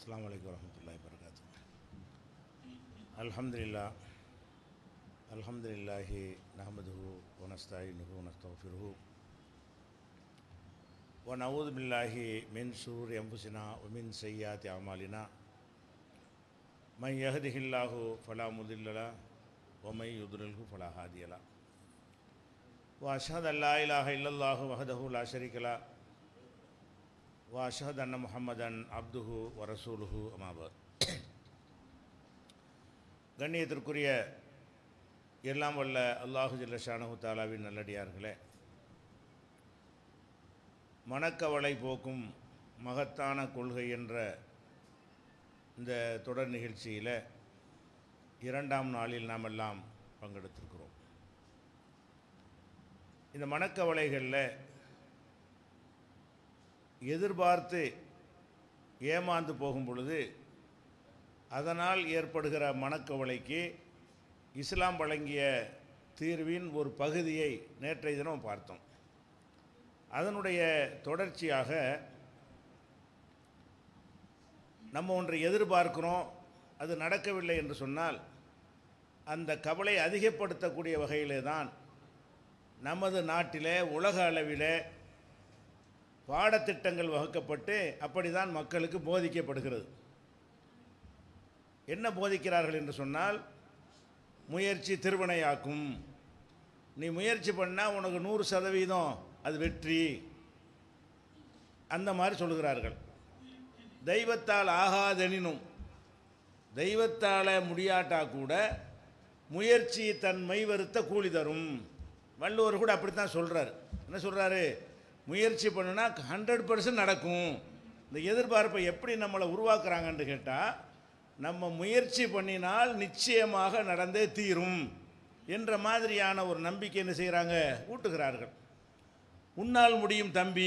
அஸ்ஸலாமு அலைக்கும் வரஹ்மத்துல்லாஹி வபரகாத்து அல்ஹம்துலில்லாஹ் அல்ஹம்துலில்லாஹி நஹ்மதுஹு வ நஸ்தாயினுஹு வ நஸ்தக்ஃபிருஹு வ நஊது பில்லாஹி மின் ஷுரூரி அன்ஃபுஸினா வ மின் ஸய்யிஆத்தி அமாலினா மன் யஹ்திஹில்லாஹு ஃபலா முதில்ல லஹு வ மன் யுத்லில்ஹு ஃபலா ஹாதிய லஹு وأشهد أن لا إله إلا الله وحده لا شريك له وأشهد أن محمدا عبده ورسوله أما بعد கண்ணியத்திற்குரிய எல்லாம் வல்ல அல்லாஹு ஜல்ல ஷானஹு தாலாவின் நல்லடியார்களே மணக்கவலை போக்கும் மகத்தான கொள்கை என்ற இந்த தொடர் நிகழ்ச்சியில் இரண்டாம் நாளில் நாம் எல்லாம் பங்கெடுத்திருக்கிறோம் இந்த மனக்கவலைகளில் எதிர்பார்த்து ஏமாந்து போகும் பொழுது அதனால் ஏற்படுகிற மனக்கவலைக்கு இஸ்லாம் வழங்கிய தீர்வின் ஒரு பகுதியை நேற்றைய தினம் பார்த்தோம் அதனுடைய தொடர்ச்சியாக நம்ம ஒன்றை எதிர்பார்க்கிறோம் அது நடக்கவில்லை என்று சொன்னால் அந்த கவலை அதிகப்படுத்தக்கூடிய வகையிலே தான் நமது நாட்டிலே உலக அளவிலே பாடத்திட்டங்கள் வகுக்கப்பட்டு அப்படிதான் மக்களுக்கு போதிக்கப்படுகிறது என்ன போதிக்கிறார்கள் என்று சொன்னால் முயற்சி திருவினையாக்கும் நீ முயற்சி பண்ணால் உனக்கு நூறு சதவீதம் அது வெற்றி அந்த மாதிரி சொல்லுகிறார்கள் தெய்வத்தால் ஆகாதெனினும் தெய்வத்தால் முடியாட்டா கூட முயற்சி தன் மெய்வருத்த கூலி தரும் வள்ளுவர் கூட அப்படித்தான் சொல்கிறார் என்ன சொல்கிறாரு முயற்சி பண்ணுனா ஹண்ட்ரட் பர்சன்ட் நடக்கும் இந்த எதிர்பார்ப்பை எப்படி நம்மளை உருவாக்குறாங்கன்னு கேட்டால் நம்ம முயற்சி பண்ணினால் நிச்சயமாக நடந்தே தீரும் என்ற மாதிரியான ஒரு நம்பிக்கை என்ன செய்கிறாங்க ஊட்டுகிறார்கள் உன்னால் முடியும் தம்பி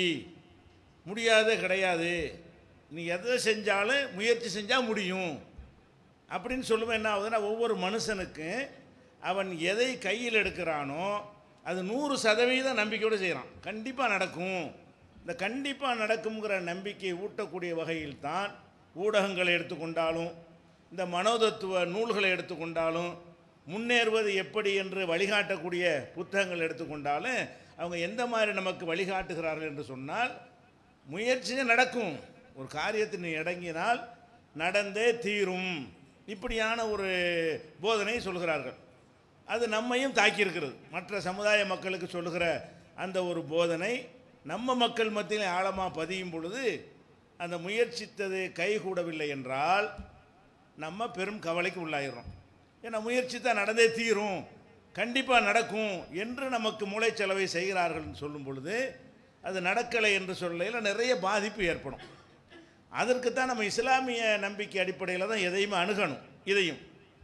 முடியாதே கிடையாது நீ எதை செஞ்சாலும் முயற்சி செஞ்சால் முடியும் அப்படின்னு சொல்லுவேன் என்ன ஆகுதுன்னா ஒவ்வொரு மனுஷனுக்கும் அவன் எதை கையில் எடுக்கிறானோ அது நூறு சதவீதம் நம்பிக்கையோடு செய்கிறான் கண்டிப்பாக நடக்கும் இந்த கண்டிப்பாக நடக்குங்கிற நம்பிக்கை ஊட்டக்கூடிய வகையில் தான் ஊடகங்களை எடுத்துக்கொண்டாலும் இந்த மனோதத்துவ நூல்களை எடுத்துக்கொண்டாலும் முன்னேறுவது எப்படி என்று வழிகாட்டக்கூடிய புத்தகங்கள் எடுத்துக்கொண்டாலும் அவங்க எந்த மாதிரி நமக்கு வழிகாட்டுகிறார்கள் என்று சொன்னால் முயற்சி நடக்கும் ஒரு காரியத்தை நீ இடங்கினால் நடந்தே தீரும் இப்படியான ஒரு போதனை சொல்கிறார்கள் அது நம்மையும் தாக்கியிருக்கிறது மற்ற சமுதாய மக்களுக்கு சொல்லுகிற அந்த ஒரு போதனை நம்ம மக்கள் மத்தியில் ஆழமாக பதியும் பொழுது அந்த முயற்சித்தது கைகூடவில்லை என்றால் நம்ம பெரும் கவலைக்கு உள்ளாயிடுறோம் ஏன்னா முயற்சி தான் நடந்தே தீரும் கண்டிப்பாக நடக்கும் என்று நமக்கு மூளைச்சலவை செய்கிறார்கள் சொல்லும் பொழுது அது நடக்கலை என்று சொல்லையில் நிறைய பாதிப்பு ஏற்படும் அதற்கு தான் நம்ம இஸ்லாமிய நம்பிக்கை அடிப்படையில் தான் எதையுமே அணுகணும் இதையும்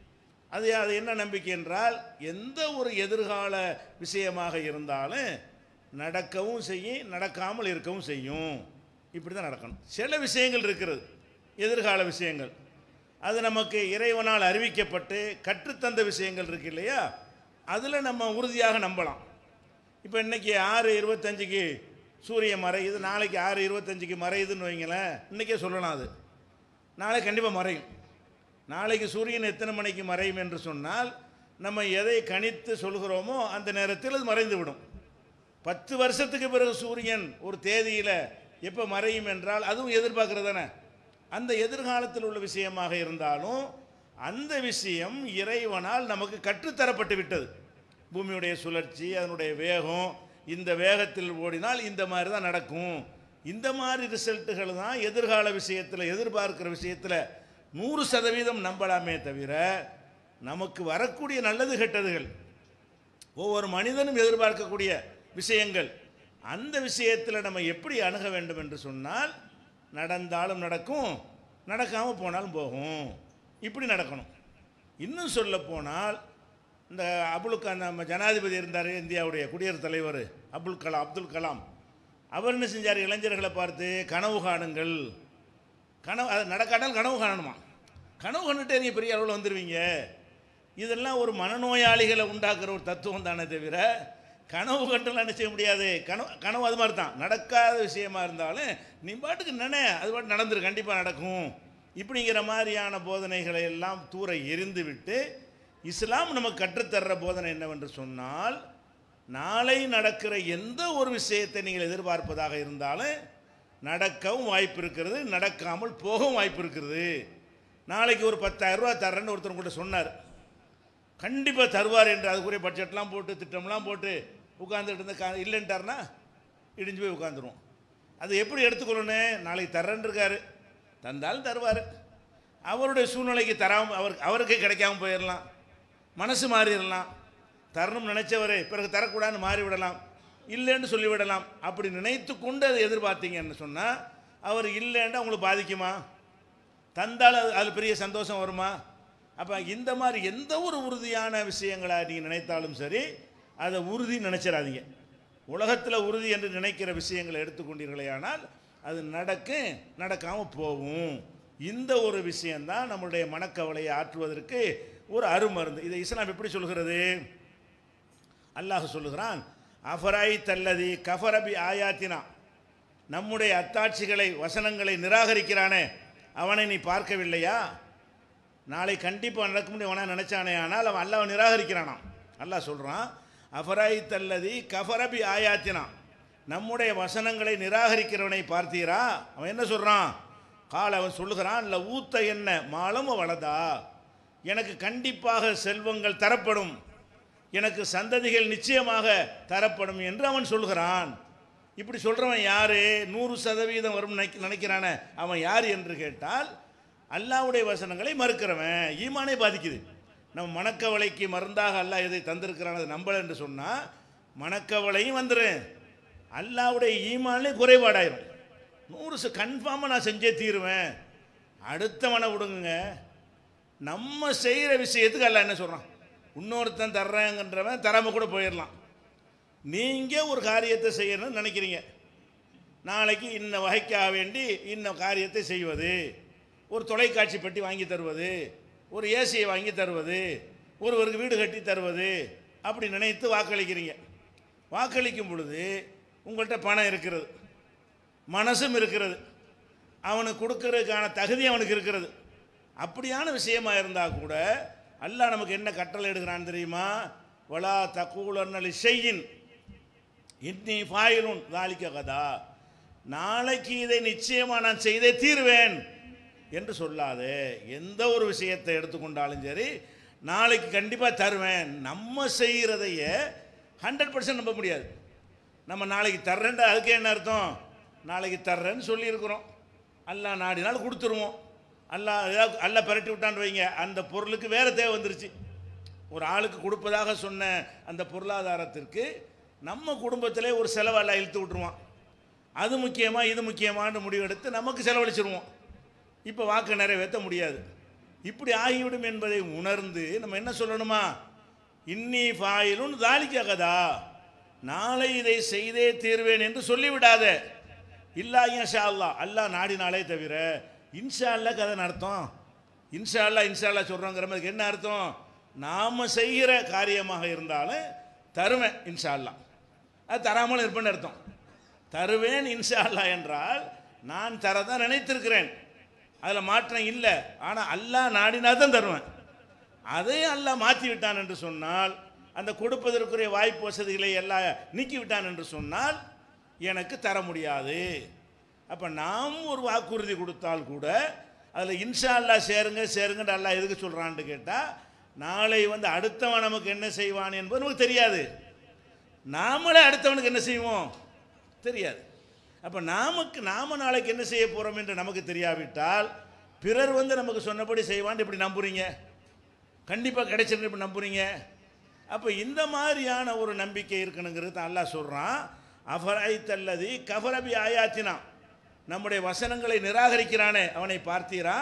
அது அது என்ன நம்பிக்கை என்றால் எந்த ஒரு எதிர்கால விஷயமாக இருந்தாலும் நடக்கவும் செய்யும் நடக்காமல் இருக்கவும் செய்யும் இப்படி தான் நடக்கணும் சில விஷயங்கள் இருக்கிறது எதிர்கால விஷயங்கள் அது நமக்கு இறைவனால் அறிவிக்கப்பட்டு கற்றுத்தந்த விஷயங்கள் இருக்கு இல்லையா அதில் நம்ம உறுதியாக நம்பலாம் இப்போ இன்றைக்கி ஆறு இருபத்தஞ்சுக்கு சூரியன் மறையுது நாளைக்கு ஆறு இருபத்தஞ்சுக்கு மறையுதுன்னு வைங்களேன் இன்றைக்கே சொல்லலாம் அது நாளைக்கு கண்டிப்பாக மறையும் நாளைக்கு சூரியன் எத்தனை மணிக்கு மறையும் என்று சொன்னால் நம்ம எதை கணித்து சொல்கிறோமோ அந்த நேரத்தில் அது மறைந்து விடும் பத்து வருஷத்துக்கு பிறகு சூரியன் ஒரு தேதியில் எப்போ மறையும் என்றால் அதுவும் எதிர்பார்க்குறது தானே அந்த எதிர்காலத்தில் உள்ள விஷயமாக இருந்தாலும் அந்த விஷயம் இறைவனால் நமக்கு கற்றுத்தரப்பட்டு விட்டது பூமியுடைய சுழற்சி அதனுடைய வேகம் இந்த வேகத்தில் ஓடினால் இந்த மாதிரி தான் நடக்கும் இந்த மாதிரி ரிசல்ட்டுகள் தான் எதிர்கால விஷயத்தில் எதிர்பார்க்கிற விஷயத்தில் நூறு சதவீதம் நம்பலாமே தவிர நமக்கு வரக்கூடிய நல்லது கெட்டதுகள் ஒவ்வொரு மனிதனும் எதிர்பார்க்கக்கூடிய விஷயங்கள் அந்த விஷயத்தில் நம்ம எப்படி அணுக வேண்டும் என்று சொன்னால் நடந்தாலும் நடக்கும் நடக்காமல் போனாலும் போகும் இப்படி நடக்கணும் இன்னும் சொல்ல போனால் இந்த அபுல் கலாம் நம்ம ஜனாதிபதி இருந்தார் இந்தியாவுடைய குடியரசுத் தலைவர் அப்துல் கலாம் அப்துல் கலாம் அவர் என்ன செஞ்சார் இளைஞர்களை பார்த்து கனவு காணுங்கள் கனவு அது நடக்காட்டால் கனவு காணணுமா கனவு கண்டுட்டே நீங்கள் பெரிய அளவில் வந்துடுவீங்க இதெல்லாம் ஒரு மனநோயாளிகளை உண்டாக்குற ஒரு தத்துவம் தானே தவிர கனவு கண்டுலாம் என்ன செய்ய முடியாது கனவு கனவு அது மாதிரி தான் நடக்காத விஷயமா இருந்தாலும் நீ பாட்டுக்கு நினை அது பாட்டு நடந்துரு கண்டிப்பாக நடக்கும் இப்படிங்கிற மாதிரியான போதனைகளை எல்லாம் தூர எரிந்து விட்டு இஸ்லாம் நமக்கு கற்றுத்தர்ற போதனை என்னவென்று சொன்னால் நாளை நடக்கிற எந்த ஒரு விஷயத்தை நீங்கள் எதிர்பார்ப்பதாக இருந்தாலும் நடக்கவும் வாய்ப்பு இருக்கிறது நடக்காமல் போகவும் வாய்ப்பு இருக்கிறது நாளைக்கு ஒரு பத்தாயிரம் ரூபா தர்றேன்னு ஒருத்தர் கூட சொன்னார் கண்டிப்பாக தருவார் என்று அதுக்குரிய பட்ஜெட்லாம் போட்டு திட்டம்லாம் போட்டு உட்காந்துட்டு இருந்த கா இல்லைன்ட்டார்னா இடிஞ்சு போய் உட்காந்துருவோம் அது எப்படி எடுத்துக்கொள்ளணும் நாளைக்கு தர்றேன்னு இருக்காரு தந்தாலும் தருவார் அவருடைய சூழ்நிலைக்கு தராம அவர் அவருக்கு கிடைக்காம போயிடலாம் மனசு மாறிடலாம் தரணும் நினைச்சவர் பிறகு தரக்கூடாதுன்னு மாறிவிடலாம் இல்லைன்னு சொல்லிவிடலாம் அப்படி நினைத்து கொண்டு அதை எதிர்பார்த்தீங்கன்னு சொன்னால் அவர் இல்லைன்னா உங்களுக்கு பாதிக்குமா தந்தால் அது அது பெரிய சந்தோஷம் வருமா அப்போ இந்த மாதிரி எந்த ஒரு உறுதியான விஷயங்களை நீங்கள் நினைத்தாலும் சரி அதை உறுதி நினைச்சிடாதீங்க உலகத்தில் உறுதி என்று நினைக்கிற விஷயங்களை எடுத்துக்கொண்டீர்களே ஆனால் அது நடக்கும் நடக்காமல் போகும் இந்த ஒரு விஷயந்தான் நம்மளுடைய மனக்கவலையை ஆற்றுவதற்கு ஒரு அருமருந்து இதை இஸ்லாம் எப்படி சொல்கிறது அல்லாஹ் சொல்லுகிறான் அஃபராய் தல்லதி கஃபரபி ஆயாத்தினா நம்முடைய அத்தாட்சிகளை வசனங்களை நிராகரிக்கிறானே அவனை நீ பார்க்கவில்லையா நாளை கண்டிப்பாக நடக்கும் அவனை நினைச்சானே ஆனால் அவன் அல்லாஹ் நிராகரிக்கிறானாம் அல்லாஹ் சொல்கிறான் அஃபராய் தல்லதி கஃபரபி ஆயாத்தினா நம்முடைய வசனங்களை நிராகரிக்கிறவனை பார்த்தீரா அவன் என்ன சொல்கிறான் கால் அவன் சொல்லுகிறான் இல்லை ஊத்த என்ன மாலம் வளதா எனக்கு கண்டிப்பாக செல்வங்கள் தரப்படும் எனக்கு சந்ததிகள் நிச்சயமாக தரப்படும் என்று அவன் சொல்கிறான் இப்படி சொல்கிறவன் யார் நூறு சதவீதம் வரும் நினைக்க நினைக்கிறானே அவன் யார் என்று கேட்டால் அல்லாவுடைய வசனங்களை மறுக்கிறவன் ஈமானே பாதிக்குது நம்ம மணக்கவலைக்கு மருந்தாக அல்லாஹ் எதை தந்திருக்கிறான் அதை நம்பலை என்று சொன்னால் மணக்கவலையும் வந்துடும் அல்லாவுடைய ஈமானே குறைபாடாயிரும் நூறு ச கன்ஃபார்மாக நான் செஞ்சே தீருவேன் அடுத்தவனை விடுங்க நம்ம செய்கிற விஷயத்துக்கு அல்லாஹ் என்ன சொல்கிறான் இன்னொருத்தன் தர்றேங்கன்றவன் தராமல் கூட போயிடலாம் நீங்கள் ஒரு காரியத்தை செய்யணும்னு நினைக்கிறீங்க நாளைக்கு இன்ன வகைக்காக வேண்டி இன்ன காரியத்தை செய்வது ஒரு தொலைக்காட்சி பெட்டி வாங்கி தருவது ஒரு ஏசியை வாங்கி தருவது ஒருவருக்கு வீடு கட்டி தருவது அப்படி நினைத்து வாக்களிக்கிறீங்க வாக்களிக்கும் பொழுது உங்கள்கிட்ட பணம் இருக்கிறது மனசும் இருக்கிறது அவனுக்கு கொடுக்கறதுக்கான தகுதி அவனுக்கு இருக்கிறது அப்படியான விஷயமா இருந்தால் கூட அல்லாஹ் நமக்கு என்ன கட்டளை எடுக்கிறான்னு தெரியுமா வலா தக்கூலன்னலி செய்யின் இன்னி ஃபாயிலுன் தாலிக்க கதா நாளைக்கு இதை நிச்சயமா நான் செய்தே தீருவேன் என்று சொல்லாதே எந்த ஒரு விஷயத்தை எடுத்துக்கொண்டாலும் சரி நாளைக்கு கண்டிப்பாக தருவேன் நம்ம செய்கிறதைய ஹண்ட்ரட் பர்சன்ட் நம்ப முடியாது நம்ம நாளைக்கு தர்றேன்டா அதுக்கு என்ன அர்த்தம் நாளைக்கு தர்றேன்னு சொல்லியிருக்கிறோம் அல்லாஹ் நாடினால் கொடுத்துருவோம் அல்லாஹ் ஏதாவது அல்ல பரட்டி விட்டான்னு வைங்க அந்த பொருளுக்கு வேறு தேவை வந்துருச்சு ஒரு ஆளுக்கு கொடுப்பதாக சொன்ன அந்த பொருளாதாரத்திற்கு நம்ம குடும்பத்திலே ஒரு செலவெல்லாம் இழுத்து விட்டுருவான் அது முக்கியமாக இது முக்கியமானு முடிவெடுத்து நமக்கு செலவழிச்சிருவோம் இப்போ வாக்கு நிறைவேற்ற முடியாது இப்படி ஆகிவிடும் என்பதை உணர்ந்து நம்ம என்ன சொல்லணுமா இன்னி ஃபாயிலும் தாலிக்காகதா நாளை இதை செய்தே தீர்வேன் என்று சொல்லிவிடாத இல்லா இன்ஷா அல்லா அல்லாஹ் நாடினாலே தவிர இன்ஷா அல்லா கதை அர்த்தம் இன்ஷா அல்லா இன்ஷா அல்லா சொல்கிறோங்கிற மாதிரி என்ன அர்த்தம் நாம் செய்கிற காரியமாக இருந்தாலும் தருவேன் இன்ஷா அல்லா அது தராமலும் இருப்பேன்னு அர்த்தம் தருவேன் இன்ஷா அல்லா என்றால் நான் தரதான் நினைத்திருக்கிறேன் அதில் மாற்றம் இல்லை ஆனால் அல்லாஹ் நாடினா தான் தருவேன் அதை அல்லாஹ் மாற்றி விட்டான் என்று சொன்னால் அந்த கொடுப்பதற்குரிய வாய்ப்பு வசதிகளை எல்லாம் நீக்கி விட்டான் என்று சொன்னால் எனக்கு தர முடியாது அப்போ நாம் ஒரு வாக்குறுதி கொடுத்தால் கூட அதில் இன்ஷா அல்லா சேருங்க சேருங்கன்னு அல்லாஹ் எதுக்கு சொல்கிறான்னு கேட்டால் நாளை வந்து அடுத்தவன் நமக்கு என்ன செய்வான் என்பது நமக்கு தெரியாது நாமளே அடுத்தவனுக்கு என்ன செய்வோம் தெரியாது அப்போ நாமக்கு நாம நாளைக்கு என்ன செய்ய போகிறோம் என்று நமக்கு தெரியாவிட்டால் பிறர் வந்து நமக்கு சொன்னபடி செய்வான்னு இப்படி நம்புறீங்க கண்டிப்பாக கிடைச்சிருந்து இப்படி நம்புறீங்க அப்போ இந்த மாதிரியான ஒரு நம்பிக்கை இருக்கணுங்கிறது தான் அல்லாஹ் சொல்கிறான் அஃபரை தல்லதி கஃபரபி ஆயாத்தினா நம்முடைய வசனங்களை நிராகரிக்கிறானே அவனை பார்த்தீரா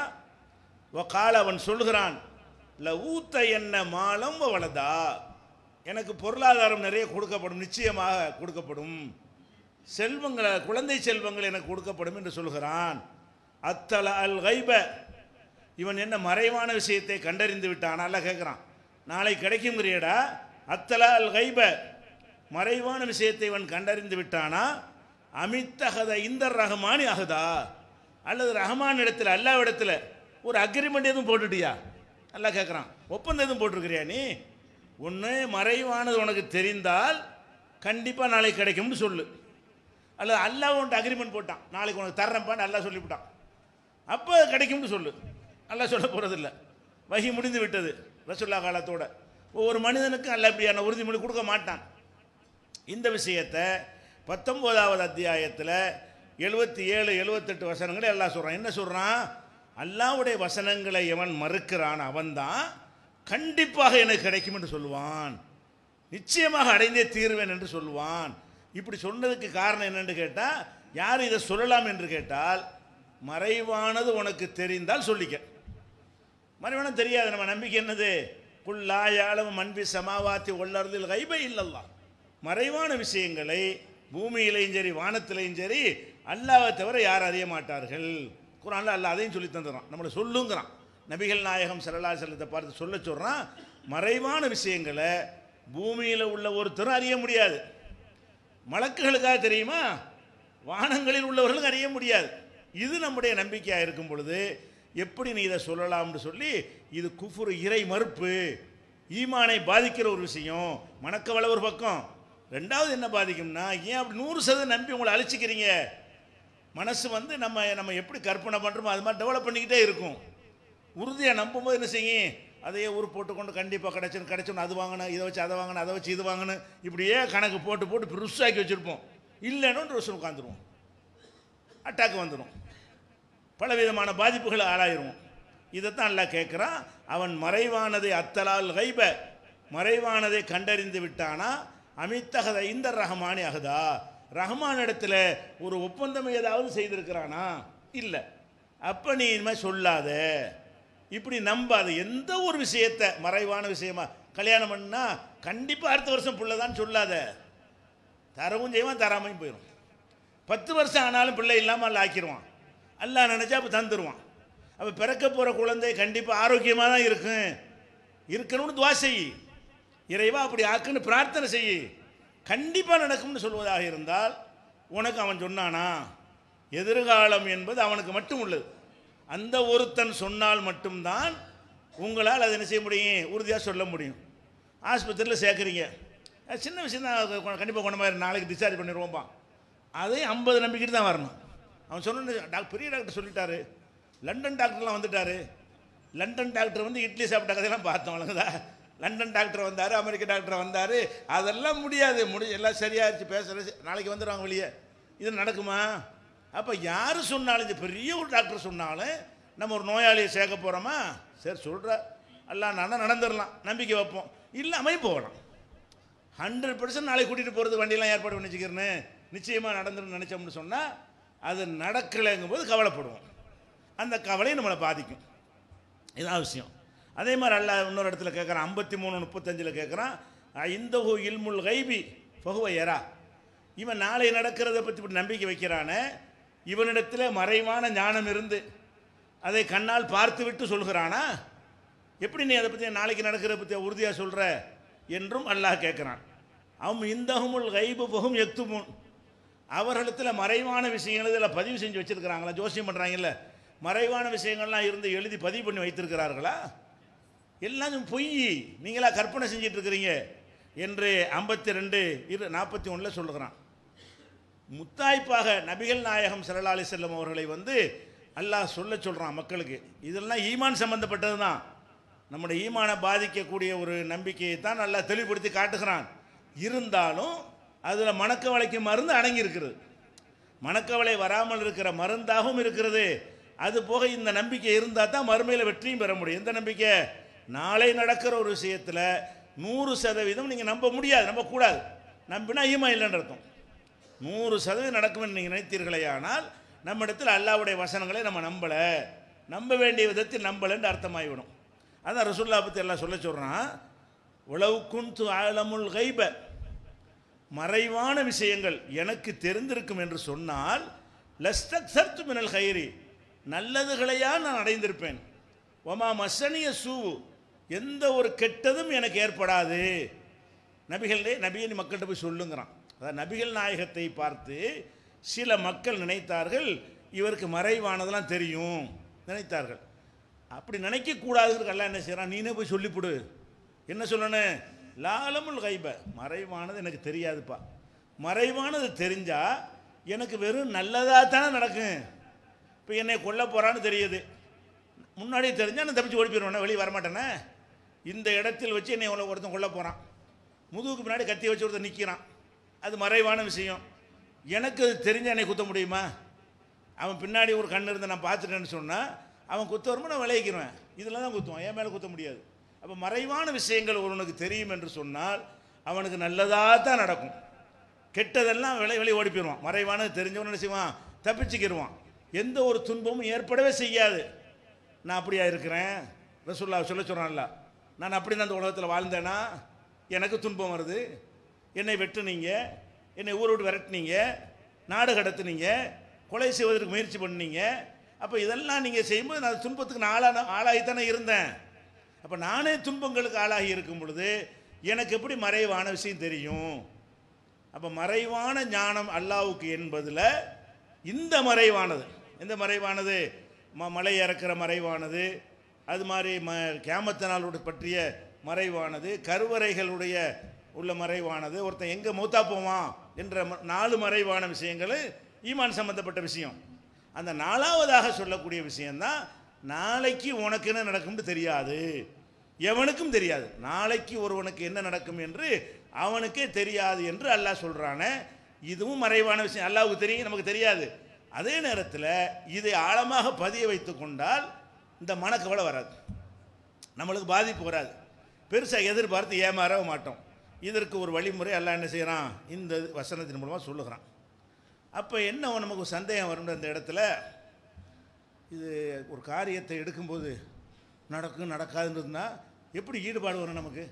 கால அவன் சொல்கிறான் ல ஊத்த என்ன மாலம் வளதா எனக்கு பொருளாதாரம் நிறைய கொடுக்கப்படும் நிச்சயமாக கொடுக்கப்படும் செல்வங்களை குழந்தை செல்வங்கள் எனக்கு கொடுக்கப்படும் என்று சொல்கிறான் அத்தல அல் கைப இவன் என்ன மறைவான விஷயத்தை கண்டறிந்து விட்டான் அல்ல கேட்குறான் நாளை கிடைக்குங்கிறியடா அத்தல அல் கைப மறைவான விஷயத்தை இவன் கண்டறிந்து விட்டானா அமித்தகத இந்த ரஹமானி அகதா அல்லது ரஹமான் இடத்துல அல்லாவிடத்தில் ஒரு அக்ரிமெண்ட் எதுவும் போட்டுட்டியா நல்லா கேட்குறான் ஒப்பந்தம் எதுவும் போட்டிருக்கிறியா நீ ஒன்று மறைவானது உனக்கு தெரிந்தால் கண்டிப்பாக நாளைக்கு கிடைக்கும்னு சொல்லு அல்லது அல்லாஹ் உன்ட்டு அக்ரிமெண்ட் போட்டான் நாளைக்கு உனக்கு தர்றேன்ப்பான்னு அல்லாஹ் சொல்லிவிட்டான் அப்போ கிடைக்கும்னு சொல்லு அல்லாஹ் சொல்ல போகிறதில்ல வகி முடிந்து விட்டது ரசுல்லா காலத்தோட ஒவ்வொரு மனிதனுக்கும் அல்ல இப்படியான உறுதிமொழி கொடுக்க மாட்டான் இந்த விஷயத்தை பத்தொம்போதாவது அத்தியாயத்தில் எழுபத்தி ஏழு எழுபத்தெட்டு வசனங்களை எல்லாம் சொல்கிறான் என்ன சொல்கிறான் அல்லாவுடைய வசனங்களை எவன் மறுக்கிறான் அவன்தான் கண்டிப்பாக எனக்கு கிடைக்கும் என்று சொல்லுவான் நிச்சயமாக அடைந்தே தீர்வேன் என்று சொல்லுவான் இப்படி சொன்னதுக்கு காரணம் என்னன்னு கேட்டால் யார் இதை சொல்லலாம் என்று கேட்டால் மறைவானது உனக்கு தெரிந்தால் சொல்லிக்க மறைவானது தெரியாது நம்ம நம்பிக்கை என்னது குல்லா யாழம் மண்பி சமாவாத்தி உள்ளறதில் கைபை இல்லல்லா மறைவான விஷயங்களை பூமியிலையும் சரி வானத்திலையும் சரி அல்லாவை தவிர யாரும் அறிய மாட்டார்கள் குரான்ல அல்லாஹ் அதையும் சொல்லி தந்துடுறான் நம்மளை சொல்லுங்கிறான் நபிகள் நாயகம் சரலா செல்லத்தை பார்த்து சொல்ல சொல்கிறான் மறைவான விஷயங்களை பூமியில் உள்ள ஒருத்தரும் அறிய முடியாது மலக்குகளுக்காக தெரியுமா வானங்களில் உள்ளவர்களுக்கு அறிய முடியாது இது நம்முடைய நம்பிக்கையாக இருக்கும் பொழுது எப்படி நீ இதை சொல்லலாம்னு சொல்லி இது குஃபுரு இறை மறுப்பு ஈமானை பாதிக்கிற ஒரு விஷயம் மணக்கவள ஒரு பக்கம் ரெண்டாவது என்ன பாதிக்கும்னா ஏன் அப்படி நூறு சதவீதம் நம்பி உங்களை அழிச்சிக்கிறீங்க மனசு வந்து நம்ம நம்ம எப்படி கற்பனை பண்ணுறோமோ அது மாதிரி டெவலப் பண்ணிக்கிட்டே இருக்கும் உறுதியாக நம்பும்போது என்ன செய்யும் அதையே ஊர் போட்டுக்கொண்டு கண்டிப்பாக கிடைச்சிடும் கிடைச்சோன்னு அது வாங்கணும் இதை வச்சு அதை வாங்கணும் அதை வச்சு இது வாங்கணும் இப்படியே கணக்கு போட்டு போட்டு பெருசாக்கி வச்சுருப்போம் இல்லைன்னு ரோசன் உட்காந்துருவோம் அட்டாக் வந்துடும் பல விதமான பாதிப்புகளை ஆளாயிருவோம் இதைத்தான் அல்லாஹ் கேட்குறான் அவன் மறைவானதை அத்தலால் கைப மறைவானதை கண்டறிந்து விட்டானா அமித்தகத இந்த ரஹமானி அகதா ரஹ்மான் இடத்துல ஒரு ஒப்பந்தம் ஏதாவது செய்திருக்கிறானா இல்லை அப்போ நீ இனிமேல் சொல்லாத இப்படி நம்பாத எந்த ஒரு விஷயத்தை மறைவான விஷயமா கல்யாணம் பண்ணா கண்டிப்பாக அடுத்த வருஷம் புள்ள தான் சொல்லாத தரவும் செய்வான் தராமையும் போயிடும் பத்து வருஷம் ஆனாலும் பிள்ளை இல்லாமல் அல்ல ஆக்கிடுவான் அல்லாஹ் நினச்சா அப்போ தந்துடுவான் அப்போ பிறக்க போகிற குழந்தை கண்டிப்பாக ஆரோக்கியமாக தான் இருக்கும் இருக்கணும்னு துவா செய் இறைவா அப்படி ஆக்குன்னு பிரார்த்தனை செய் கண்டிப்பாக நடக்கும்னு சொல்வதாக இருந்தால் உனக்கு அவன் சொன்னானா எதிர்காலம் என்பது அவனுக்கு மட்டும் உள்ளது அந்த ஒருத்தன் சொன்னால் மட்டும்தான் உங்களால் அதை என்ன செய்ய முடியும் உறுதியாக சொல்ல முடியும் ஆஸ்பத்திரியில் சேர்க்குறீங்க அது சின்ன விஷயம் தான் கண்டிப்பாக கொண்ட மாதிரி நாளைக்கு டிஸ்சார்ஜ் பண்ணிடுவோம்பா அதையும் ஐம்பது நம்பிக்கிட்டு தான் வரணும் அவன் சொன்ன டாக்டர் பெரிய டாக்டர் சொல்லிட்டாரு லண்டன் டாக்டர்லாம் வந்துட்டாரு லண்டன் டாக்டர் வந்து இட்லி சாப்பிட்ட கதையெல்லாம் பார்த்தோம் வழங்குதா லண்டன் டாக்டர் வந்தார் அமெரிக்க டாக்டர் வந்தார் அதெல்லாம் முடியாது முடி எல்லாம் சரியாயிருச்சு பேசுகிறது நாளைக்கு வந்துடுவாங்க வெளியே இது நடக்குமா அப்போ யார் சொன்னாலும் இந்த பெரிய ஒரு டாக்டர் சொன்னாலும் நம்ம ஒரு நோயாளியை சேர்க்க போகிறோமா சரி சொல்கிற எல்லாம் நான் நடந்துடலாம் நம்பிக்கை வைப்போம் இல்லாமல் போகலாம் ஹண்ட்ரட் பர்சன்ட் நாளைக்கு கூட்டிகிட்டு போகிறதுக்கு வண்டியெல்லாம் ஏற்பாடு பண்ணி வச்சுக்கிறேன்னு நிச்சயமாக நடந்துடும் நினச்சோம்னு சொன்னால் அது நடக்கலைங்கும் போது கவலைப்படுவோம் அந்த கவலை நம்மளை பாதிக்கும் இதான் விஷயம் அதே மாதிரி அல்ல இன்னொரு இடத்துல கேட்குறான் ஐம்பத்தி மூணு முப்பத்தஞ்சில் கேட்குறான் இந்த இல்முல் கைபி பகுவ எரா இவன் நாளை நடக்கிறத பற்றி இப்படி நம்பிக்கை வைக்கிறானே இவனிடத்தில் மறைவான ஞானம் இருந்து அதை கண்ணால் பார்த்து விட்டு சொல்கிறானா எப்படி நீ அதை பற்றி நாளைக்கு நடக்கிறத பற்றி உறுதியாக சொல்கிற என்றும் அல்லாஹ் கேட்குறான் அவன் இந்தகுமுல் கைபு பகும் எக்துமுன் அவர்களிடத்தில் மறைவான விஷயங்கள் இதில் பதிவு செஞ்சு வச்சுருக்கிறாங்களா ஜோசியம் பண்ணுறாங்கல்ல மறைவான விஷயங்கள்லாம் இருந்து எழுதி பதிவு பண்ணி வைத்திருக்கிறார்களா எல்லாம் பொய் நீங்களா கற்பனை செஞ்சிட்டு இருக்கிறீங்க என்று ஐம்பத்தி ரெண்டு இரு நாற்பத்தி ஒன்றில் சொல்லுகிறான் முத்தாய்ப்பாக நபிகள் நாயகம் சரலாலி செல்லம் அவர்களை வந்து அல்லாஹ் சொல்ல சொல்கிறான் மக்களுக்கு இதெல்லாம் ஈமான் சம்பந்தப்பட்டது தான் நம்முடைய ஈமானை பாதிக்கக்கூடிய ஒரு நம்பிக்கையை தான் நல்லா தெளிவுபடுத்தி காட்டுகிறான் இருந்தாலும் அதில் மணக்கவலைக்கு மருந்து அடங்கி இருக்கிறது மணக்கவலை வராமல் இருக்கிற மருந்தாகவும் இருக்கிறது அது போக இந்த நம்பிக்கை இருந்தால் தான் மறுமையில் வெற்றியும் பெற முடியும் எந்த நம்பிக்கை நாளை நடக்கிற ஒரு விஷயத்தில் நூறு சதவீதம் நீங்கள் நம்ப முடியாது நம்பக்கூடாது நம்பினா ஈமா இல்லைன்னு அர்த்தம் நூறு சதவீதம் நடக்கும்னு நீங்கள் நினைத்தீர்களே ஆனால் நம்ம இடத்துல அல்லாவுடைய வசனங்களை நம்ம நம்பலை நம்ப வேண்டிய விதத்தில் நம்பலைன்னு அர்த்தமாகிவிடும் அதான் ரசுல்லா பற்றி எல்லாம் சொல்ல சொல்கிறான் உளவு குந்து ஆழமுல் கைப மறைவான விஷயங்கள் எனக்கு தெரிந்திருக்கும் என்று சொன்னால் லஸ்டக் சர்த்து மினல் ஹைரி நல்லதுகளையா நான் அடைந்திருப்பேன் ஒமா மசனிய சூவு எந்த ஒரு கெட்டதும் எனக்கு ஏற்படாது நபிகளே நபியை நீ மக்கள்கிட்ட போய் சொல்லுங்கிறான் அதாவது நபிகள் நாயகத்தை பார்த்து சில மக்கள் நினைத்தார்கள் இவருக்கு மறைவானதெல்லாம் தெரியும் நினைத்தார்கள் அப்படி நினைக்கக்கூடாதுன்னு எல்லாம் என்ன செய்கிறான் நீனே போய் சொல்லிவிடு என்ன சொல்லணும் லாலமுல் கைப மறைவானது எனக்கு தெரியாதுப்பா மறைவானது தெரிஞ்சா எனக்கு வெறும் நல்லதாக தானே நடக்கும் இப்போ என்னை கொல்ல போகிறான்னு தெரியுது முன்னாடி தெரிஞ்சால் நான் தப்பிச்சு ஓடி போயிடுவேன் வெளியே வரமாட்டேனே இந்த இடத்தில் வச்சு என்னை உள்ள ஒருத்தன் கொல்ல போகிறான் முதுகுக்கு பின்னாடி கத்தி வச்சு ஒருத்தன் நிற்கிறான் அது மறைவான விஷயம் எனக்கு அது தெரிஞ்ச என்னை குத்த முடியுமா அவன் பின்னாடி ஒரு கண் இருந்து நான் பார்த்துட்டேன்னு சொன்னால் அவன் குத்த வரும்போது நான் விளைவிக்கிறேன் இதில் தான் குத்துவான் என் மேலே குத்த முடியாது அப்போ மறைவான விஷயங்கள் ஒருவனுக்கு தெரியும் என்று சொன்னால் அவனுக்கு நல்லதாக தான் நடக்கும் கெட்டதெல்லாம் விலை வெளியே ஓடி போயிடுவான் மறைவானது தெரிஞ்சவன் என்ன செய்வான் தப்பிச்சுக்கிடுவான் எந்த ஒரு துன்பமும் ஏற்படவே செய்யாது நான் அப்படியா இருக்கிறேன் ரசூல்லா சொல்ல சொல்கிறான்ல நான் அப்படி தான் அந்த உலகத்தில் வாழ்ந்தேனா எனக்கு துன்பம் வருது என்னை வெட்டுனீங்க என்னை ஊரை விட்டு விரட்டுனீங்க நாடு கடத்துனீங்க கொலை செய்வதற்கு முயற்சி பண்ணீங்க அப்போ இதெல்லாம் நீங்கள் செய்யும்போது நான் துன்பத்துக்கு நான் ஆளான ஆளாகித்தானே இருந்தேன் அப்போ நானே துன்பங்களுக்கு ஆளாகி இருக்கும் பொழுது எனக்கு எப்படி மறைவான விஷயம் தெரியும் அப்போ மறைவான ஞானம் அல்லாவுக்கு என்பதில் இந்த மறைவானது எந்த மறைவானது ம மலை இறக்குற மறைவானது அது மாதிரி ம கேமத்த நாளோட பற்றிய மறைவானது கருவறைகளுடைய உள்ள மறைவானது ஒருத்தன் எங்கே மூத்தா போவான் என்ற ம- நாலு மறைவான விஷயங்கள் ஈமான் சம்பந்தப்பட்ட விஷயம் அந்த நாலாவதாக சொல்லக்கூடிய விஷயம்தான் நாளைக்கு உனக்கு என்ன நடக்கும்னு தெரியாது எவனுக்கும் தெரியாது நாளைக்கு ஒருவனுக்கு என்ன நடக்கும் என்று அவனுக்கே தெரியாது என்று அல்லாஹ் சொல்கிறானே இதுவும் மறைவான விஷயம் அல்லாஹ்வுக்கு தெரியும் நமக்கு தெரியாது அதே நேரத்தில் இதை ஆழமாக பதிய வைத்து கொண்டால் இந்த மனக்கவலை வராது நம்மளுக்கு பாதிப்பு வராது பெருசாக எதிர்பார்த்து ஏமாறவே மாட்டோம் இதற்கு ஒரு வழிமுறை அல்லாஹ் என்ன செய்கிறான் இந்த வசனத்தின் மூலமாக சொல்லுகிறான் அப்போ என்ன நமக்கு ஒரு சந்தேகம் வரும் இந்த இடத்துல இது ஒரு காரியத்தை எடுக்கும்போது நடக்கும் நடக்காதுன்றதுனா எப்படி ஈடுபாடு வரும் நமக்கு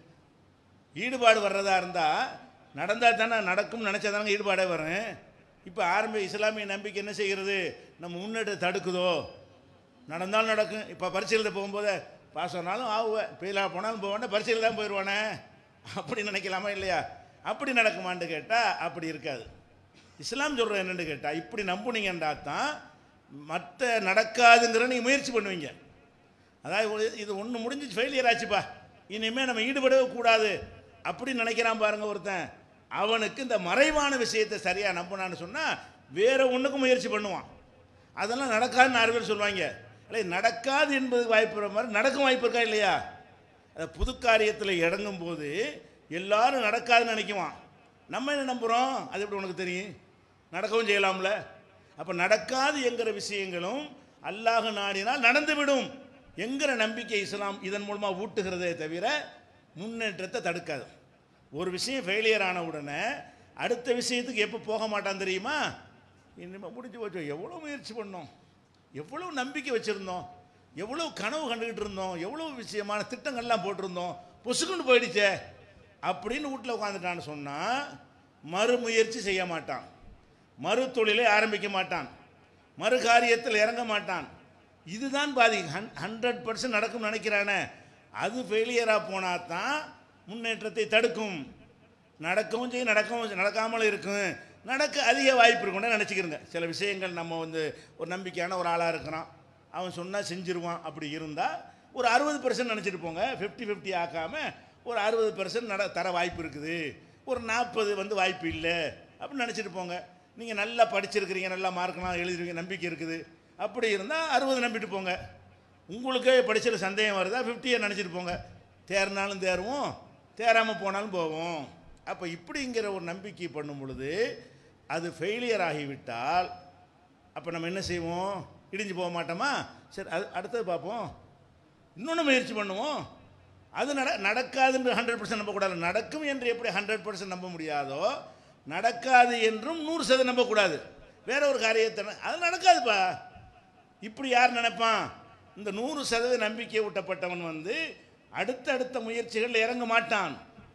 ஈடுபாடு வர்றதா இருந்தால் நடந்தால் தானே நடக்கும்னு நினச்சா தானே ஈடுபாடே வரும் இப்போ ஆரம்ப இஸ்லாமிய நம்பிக்கை என்ன செய்கிறது நம்ம முன்னேற்றத்தை தடுக்குதோ நடந்தாலும் நடக்கும் இப்போ பரீட்சையில் போகும்போது பாஸ் ஆனாலும் ஆகுவேன் ஃபெயிலாக போனாலும் போவேன் பரீட்சையில் தான் போயிடுவானே அப்படி நினைக்கலாமா இல்லையா அப்படி நடக்குமான்னு கேட்டால் அப்படி இருக்காது இஸ்லாம் சொல்கிறது என்னன்னு கேட்டால் இப்படி நம்புனீங்கன்றா தான் மற்ற நடக்காதுங்கிற நீங்கள் முயற்சி பண்ணுவீங்க அதாவது ஒரு- இது ஒன்று முடிஞ்சு ஃபெயிலியர் ஆச்சுப்பா இனிமேல் நம்ம ஈடுபடவே கூடாது அப்படி நினைக்கிறான் பாருங்க ஒருத்தன் அவனுக்கு இந்த மறைவான விஷயத்தை சரியாக நம்பினான்னு சொன்னால் வேற ஒன்றுக்கும் முயற்சி பண்ணுவான் அதெல்லாம் நடக்காதுன்னு ஆறு பேர் சொல்லுவாங்க இல்லை நடக்காது என்பது வாய்ப்பு இருக்கிற மாதிரி நடக்கும் வாய்ப்பு இருக்கா இல்லையா அது புது காரியத்தில் இறங்கும் போது எல்லாரும் நடக்காதுன்னு நினைக்குவான் நம்ம என்ன நம்புகிறோம் அது எப்படி உனக்கு தெரியும் நடக்கவும் செய்யலாம்ல அப்போ நடக்காது என்கிற விஷயங்களும் அல்லாஹ் நாடினால் நடந்துவிடும் என்கிற நம்பிக்கை இஸ்லாம் இதன் மூலமாக ஊட்டுகிறதே தவிர முன்னேற்றத்தை தடுக்காது ஒரு விஷயம் ஃபெயிலியர் ஆன உடனே அடுத்த விஷயத்துக்கு எப்போ போக மாட்டான் தெரியுமா இனிமேல் முடிஞ்சு போச்சு எவ்வளோ முயற்சி பண்ணோம் எவ்வளோ நம்பிக்கை வச்சுருந்தோம் எவ்வளோ கனவு கண்டுக்கிட்டு இருந்தோம் எவ்வளோ விஷயமான திட்டங்கள்லாம் போட்டிருந்தோம் பொசுக்குன்னு போயிடுச்சே அப்படின்னு வீட்டில் உட்காந்துட்டான்னு சொன்னால் மறுமுயற்சி செய்ய மாட்டான் மறு தொழிலை ஆரம்பிக்க மாட்டான் மறு காரியத்தில் இறங்க மாட்டான் இதுதான் பாதி ஹன் ஹண்ட்ரட் பர்சன்ட் நடக்கும்னு நினைக்கிறானே அது ஃபெயிலியராக போனால் தான் முன்னேற்றத்தை தடுக்கும் நடக்கவும் செய்யும் நடக்கவும் செய்யும், நடக்காமல் இருக்கும் நடக்க அதிக வாய்ப்பு இருக்கும்னு நினச்சிக்கிறங்க சில விஷயங்கள் நம்ம வந்து ஒரு நம்பிக்கையான ஒரு ஆளாக இருக்கிறான் அவன் சொன்னால் செஞ்சிருவான் அப்படி இருந்தால் ஒரு அறுபது பர்சன்ட் நினச்சிட்டு போங்க ஃபிஃப்டி ஃபிஃப்டி ஆக்காமல் ஒரு அறுபது பர்சன்ட் நட தர வாய்ப்பு இருக்குது ஒரு நாற்பது வந்து வாய்ப்பு இல்லை அப்படின்னு நினச்சிட்டு போங்க நீங்கள் நல்லா படிச்சிருக்கிறீங்க நல்லா மார்க்லாம் எழுதிருவீங்க நம்பிக்கை இருக்குது அப்படி இருந்தால் அறுபது நம்பிட்டு போங்க உங்களுக்கே படிச்சிட சந்தேகம் வருதா ஃபிஃப்டியை நினச்சிட்டு போங்க தேர்னாலும் தேருவோம் தேராமல் போனாலும் போவோம் அப்போ இப்படிங்கிற ஒரு நம்பிக்கை பண்ணும் பொழுது அது ஃபெயிலியர் ஆகிவிட்டால் அப்போ நம்ம என்ன செய்வோம் இடிஞ்சு போக மாட்டோமா சரி அது அடுத்தது பார்ப்போம் இன்னொன்று முயற்சி பண்ணுவோம் அது நட நடக்காதுன்னு ஹண்ட்ரட் பர்சன்ட் நம்பக்கூடாது நடக்கும் என்று எப்படி ஹண்ட்ரட் பர்சன்ட் நம்ப முடியாதோ நடக்காது என்றும் நூறு சதவீதம் நம்பக்கூடாது வேற ஒரு காரியத்தை ந- அது நடக்காதுப்பா இப்படி யார் நினைப்பான் இந்த நூறு சதவீத நம்பிக்கை ஊட்டப்பட்டவன் வந்து அடுத்தடுத்த முயற்சிகளில் இறங்க மாட்டான்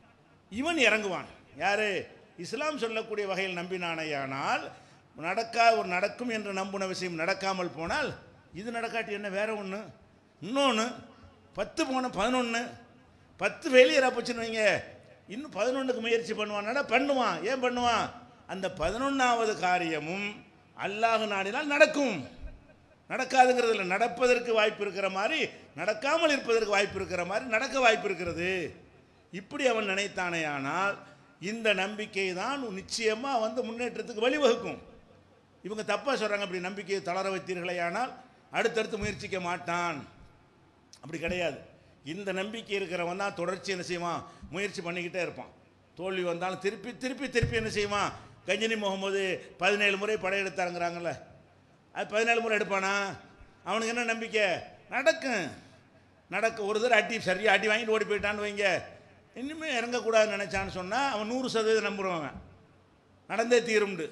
இவன் இறங்குவான் யாரு இஸ்லாம் சொல்லக்கூடிய வகையில் நம்பினானேயானால் நடக்கா ஒரு நடக்கும் என்று நம்பின விஷயம் நடக்காமல் போனால் இது நடக்காட்டி என்ன வேற ஒன்று இன்னொன்று பத்து போன பதினொன்று பத்து ஃபெயிலியராக போச்சுன்னு வைங்க இன்னும் பதினொன்றுக்கு முயற்சி பண்ணுவான்னா பண்ணுவான் ஏன் பண்ணுவான் அந்த பதினொன்றாவது காரியமும் அல்லாஹ் நாடினால் நடக்கும் நடக்காதுங்கிறதுல நடப்பதற்கு வாய்ப்பு இருக்கிற மாதிரி நடக்காமல் இருப்பதற்கு வாய்ப்பு இருக்கிற மாதிரி நடக்க வாய்ப்பு இருக்கிறது இப்படி அவன் நினைத்தானே ஆனால் இந்த நம்பிக்கை தான் நிச்சயமாக வந்து முன்னேற்றத்துக்கு வழிவகுக்கும் இவங்க தப்பாக சொல்கிறாங்க அப்படி நம்பிக்கையை தளர வைத்தீர்களே ஆனால் அடுத்தடுத்து முயற்சிக்க மாட்டான் அப்படி கிடையாது இந்த நம்பிக்கை இருக்கிறவன் தான் தொடர்ச்சி என்ன செய்வான் முயற்சி பண்ணிக்கிட்டே இருப்பான் தோல்வி வந்தாலும் திருப்பி திருப்பி திருப்பி என்ன செய்வான் கஞ்சனி முகமது பதினேழு முறை படையெடுத்தாருங்கிறாங்கல்ல அது பதினேழு முறை எடுப்பானா அவனுக்கு என்ன நம்பிக்கை நடக்கும் நடக்க ஒரு தடவை அடி சரியாக அடி வாங்கிட்டு ஓடி போயிட்டான்னு வைங்க இனிமே இறங்கக்கூடாதுன்னு நினச்சான்னு சொன்னால் அவன் நூறு சதவீதம் நம்புறவங்க நடந்தே தீரும்ண்டு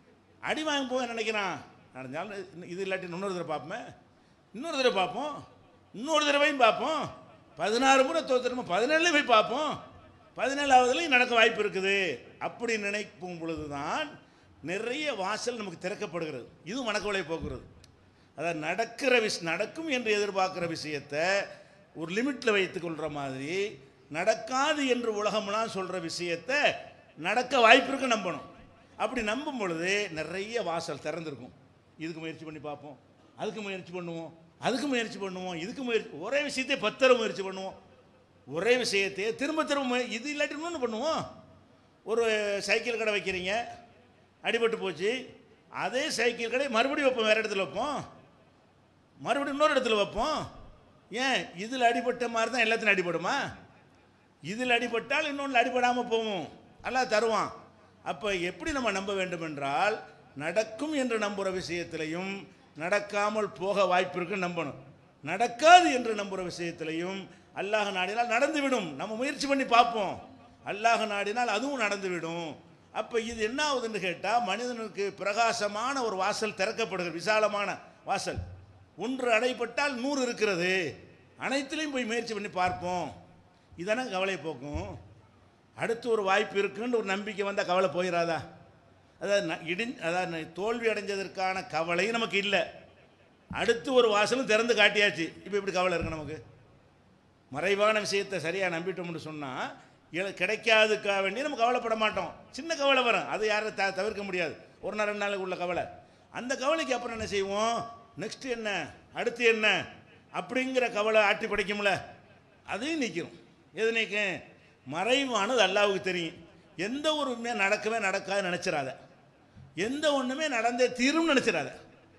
அடி வாங்க போக நினைக்கிறான் நடந்தாலும் இன்னும் இது இல்லாட்டி இன்னொரு தடவை பார்ப்போமே இன்னொரு தடவை பார்ப்போம் இன்னொரு தடவையும் பார்ப்போம் பதினாறு முறை தோத்துறோமா பதினேழுல போய் பார்ப்போம் பதினேழாவதுலையும் நடக்க வாய்ப்பு இருக்குது அப்படி நினைக்கும் பொழுது தான் நிறைய வாசல் நமக்கு திறக்கப்படுகிறது இது மனக்கவலை போக்குறது அதாவது நடக்கிற விஷ் நடக்கும் என்று எதிர்பார்க்குற விஷயத்தை ஒரு லிமிட்டில் வைத்துக்கொள்கிற மாதிரி நடக்காது என்று உலகம்லாம் சொல்கிற விஷயத்தை நடக்க வாய்ப்பு இருக்கு நம்பணும் அப்படி நம்பும் பொழுது நிறைய வாசல் திறந்திருக்கும் இதுக்கு முயற்சி பண்ணி பார்ப்போம் அதுக்கு முயற்சி பண்ணுவோம் அதுக்கு முயற்சி பண்ணுவோம் இதுக்கு முயற்சி ஒரே விஷயத்தை பத்தர முயற்சி பண்ணுவோம் ஒரே விஷயத்தையே திரும்ப திரும்ப முய- இது இல்லாட்டி இன்னொன்று பண்ணுவோம் ஒரு சைக்கிள் கடை வைக்கிறீங்க அடிபட்டு போச்சு அதே சைக்கிள் கடை மறுபடியும் வைப்போம் வேறு இடத்துல வைப்போம் மறுபடியும் இன்னொரு இடத்துல வைப்போம் ஏன் இதில் அடிபட்ட மாதிரி தான் எல்லாத்துலையும் அடிபடுமா இதில் அடிபட்டால் இன்னொன்று அடிபடாமல் போகும் அல்லாஹ் தருவான் அப்போ எப்படி நம்ம நம்ப வேண்டும் என்றால் நடக்கும் என்று நம்புகிற விஷயத்திலையும் நடக்காமல் போக வாய்ப்பு இருக்குன்னு நம்பணும் நடக்காது என்று நம்புகிற விஷயத்திலையும் அல்லாஹ் நாடினால் நடந்துவிடும் நம்ம முயற்சி பண்ணி பார்ப்போம் அல்லாஹ் நாடினால் அதுவும் நடந்துவிடும் அப்போ இது என்ன ஆகுதுன்னு கேட்டால் மனிதனுக்கு பிரகாசமான ஒரு வாசல் திறக்கப்படுகிறது விசாலமான வாசல் ஒன்று அடைப்பட்டால் நூறு இருக்கிறது அனைத்திலையும் போய் முயற்சி பண்ணி பார்ப்போம் இதானே கவலை போக்கும் அடுத்து ஒரு வாய்ப்பு இருக்குன்னு ஒரு நம்பிக்கை வந்தால் கவலை போயிடாதா அதாவது ந- இடி அதாவது ந- தோல்வி அடைஞ்சதற்கான கவலை நமக்கு இல்லை அடுத்து ஒரு வாசலும் திறந்து காட்டியாச்சு இப்போ எப்படி கவலை இருக்கு நமக்கு மறைவான விஷயத்தை சரியாக நம்பிட்டோம்னு சொன்னால் கிடைக்காதுக்காக வேண்டி நம்ம கவலைப்பட மாட்டோம் சின்ன கவலை வரும் அது யாரும் த தவிர்க்க முடியாது ஒரு நாள் ரெண்டு நாளுக்கு உள்ள கவலை அந்த கவலைக்கு அப்புறம் என்ன செய்வோம் நெக்ஸ்ட் என்ன அடுத்து என்ன அப்படிங்கிற கவலை ஆட்டி படைக்கும்ல அதையும் நிற்கும் எது நிற்கும் மறைவானது அல்லாவுக்கு தெரியும் எந்த ஒரு உண்மையாக நடக்கவே நடக்காது நினச்சிடாத எந்த ஒன்றுமே நடந்தே தீரும் நினச்சிடாத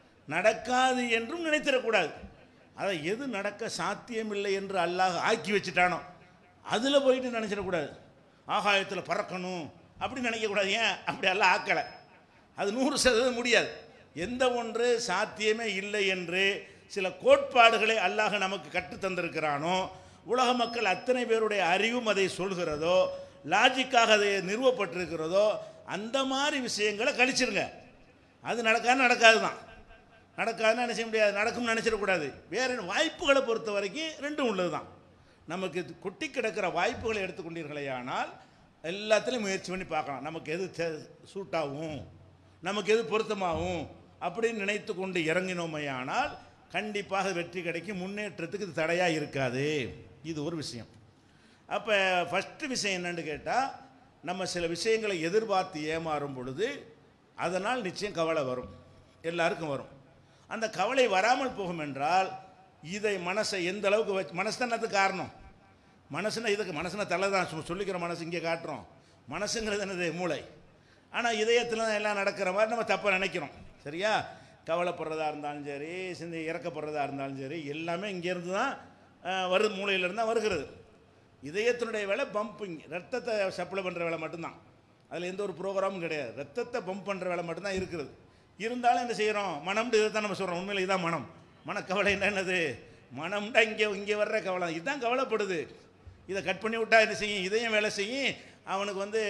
நடக்காது என்றும் நினைத்திடக்கூடாது அதை எது நடக்க சாத்தியமில்லை என்று அல்லாஹ் ஆக்கி வச்சுட்டானோ அதில் போயிட்டு நினச்சிடக்கூடாது ஆகாயத்தில் பறக்கணும் அப்படி நினைக்கக்கூடாது ஏன் அப்படி எல்லாம் ஆக்கலை அது நூறு சதவீதம் முடியாது எந்த ஒன்று சாத்தியமே இல்லை என்று சில கோட்பாடுகளை அல்லாஹ் நமக்கு கற்றுத் தந்திருக்கிறானோ உலக மக்கள் அத்தனை பேருடைய அறிவும் அதை சொல்கிறதோ லாஜிக்காக அதை நிறுவப்பட்டிருக்கிறதோ அந்த மாதிரி விஷயங்களை கழிச்சிருங்க அது நடக்காது நடக்காது தான் நடக்காதுன்னு நினைச்ச முடியாது நடக்கும்னு நினச்சிடக்கூடாது வேறு வாய்ப்புகளை பொறுத்த வரைக்கும் ரெண்டும் உள்ளது தான் நமக்கு இது கொட்டி கிடக்கிற வாய்ப்புகளை எடுத்துக்கொண்டீர்களே ஆனால் எல்லாத்துலேயும் முயற்சி பண்ணி பார்க்கலாம் நமக்கு எது சூட் ஆகும் நமக்கு எது பொருத்தமாகும் அப்படின்னு நினைத்து கொண்டு இறங்கினோமையானால் கண்டிப்பாக வெற்றி கிடைக்கும் முன்னேற்றத்துக்கு இது தடையாக இருக்காது இது ஒரு விஷயம் அப்போ ஃபஸ்ட்டு விஷயம் என்னன்னு கேட்டால் நம்ம சில விஷயங்களை எதிர்பார்த்து ஏமாறும் பொழுது அதனால் நிச்சயம் கவலை வரும் எல்லாருக்கும் வரும் அந்த கவலை வராமல் போகும் என்றால் இதை மனசை எந்த அளவுக்கு வச்சு மனசு தான் அதுக்கு காரணம் மனசுனா இதுக்கு மனசுனா தலை தான் சும்மா சொல்லிக்கிற மனசு இங்கே காட்டுறோம் மனசுங்கிறது என்னது மூளை ஆனால் இதயத்தில் தான் எல்லாம் நடக்கிற மாதிரி நம்ம தப்பாக நினைக்கிறோம் சரியா கவலைப்படுறதா இருந்தாலும் சரி சிந்தி இறக்கப்படுறதா இருந்தாலும் சரி எல்லாமே இங்கேருந்து தான் அஹ், வருது மூளையிலேருந்து தான் வருகிறது இதயத்தினுடைய வேலை பம்பிங் ரத்தத்தை சப்ளை பண்ணுற வேலை மட்டும்தான் அதில் எந்த ஒரு ப்ரோக்ராமும் கிடையாது ரத்தத்தை பம்ப் பண்ணுற வேலை மட்டும்தான் இருக்கிறது இருந்தாலும் என்ன செய்கிறோம் மனம்னு இதை தான் நம்ம சொல்கிறோம் உண்மையில் இதுதான் மனம் மனக்கவலை என்னது மனம்டா இங்கே இங்கே வர்ற கவலை இதுதான் கவலைப்படுது இதை கட் பண்ணி விட்டா என்ன செய்யும் இதயம் வேலை செய்யும் அவனுக்கு வந்து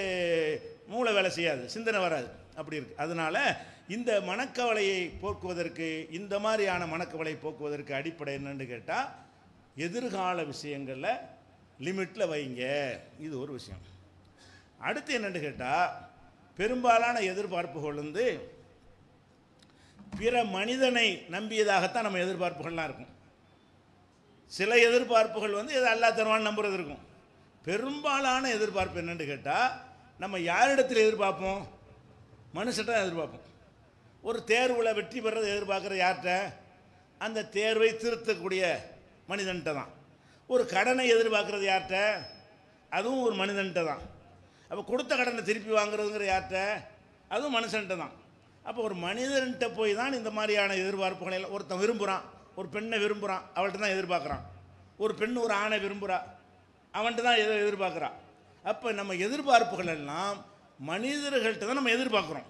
மூளை வேலை செய்யாது சிந்தனை வராது அப்படி இருக்கு அதனால இந்த மனக்கவலையை போக்குவதற்கு இந்த மாதிரியான மனக்கவலை போக்குவதற்கு அடிப்படை என்னன்னு கேட்டால் எதிர்கால விஷயங்களில் லிமிட்டில் வைங்க இது ஒரு விஷயம் அடுத்து என்னன்னு கேட்டால் பெரும்பாலான எதிர்பார்ப்புகள் வந்து பிற மனிதனை நம்பியதாகத்தான் நம்ம எதிர்பார்ப்புகள்லாம் இருக்கும் சில எதிர்பார்ப்புகள் வந்து எது அல்லா தருவான்னு நம்புறது இருக்கும் பெரும்பாலான எதிர்பார்ப்பு என்னன்னு கேட்டால் நம்ம யாரிடத்தில் எதிர்பார்ப்போம் மனுஷன்ட்ட தான் எதிர்பார்ப்போம் ஒரு தேர்வில் வெற்றி பெறதை எதிர்பார்க்குறது யார்கிட்ட அந்த தேர்வை திருத்தக்கூடிய மனிதன்கிட்ட தான் ஒரு கடனை எதிர்பார்க்கறது யார்கிட்ட அதுவும் ஒரு மனிதன்கிட்ட தான் அப்போ கொடுத்த கடனை திருப்பி வாங்குறதுங்கிற யார்கிட்ட அதுவும் மனுஷன்கிட்ட தான் அப்போ ஒரு மனிதன்கிட்ட போய் தான் இந்த மாதிரியான எதிர்பார்ப்புகளை எல்லாம் ஒருத்தன் விரும்புகிறான் ஒரு பெண்ணை விரும்புகிறான் அவள்கிட்ட தான் எதிர்பார்க்குறான் ஒரு பெண் ஒரு ஆணை விரும்புகிறா அவன்கிட்ட தான் எதை எதிர்பார்க்குறான் அப்போ நம்ம எதிர்பார்ப்புகள் எல்லாம் மனிதர்கள்ட்ட தான் நம்ம எதிர்பார்க்குறோம்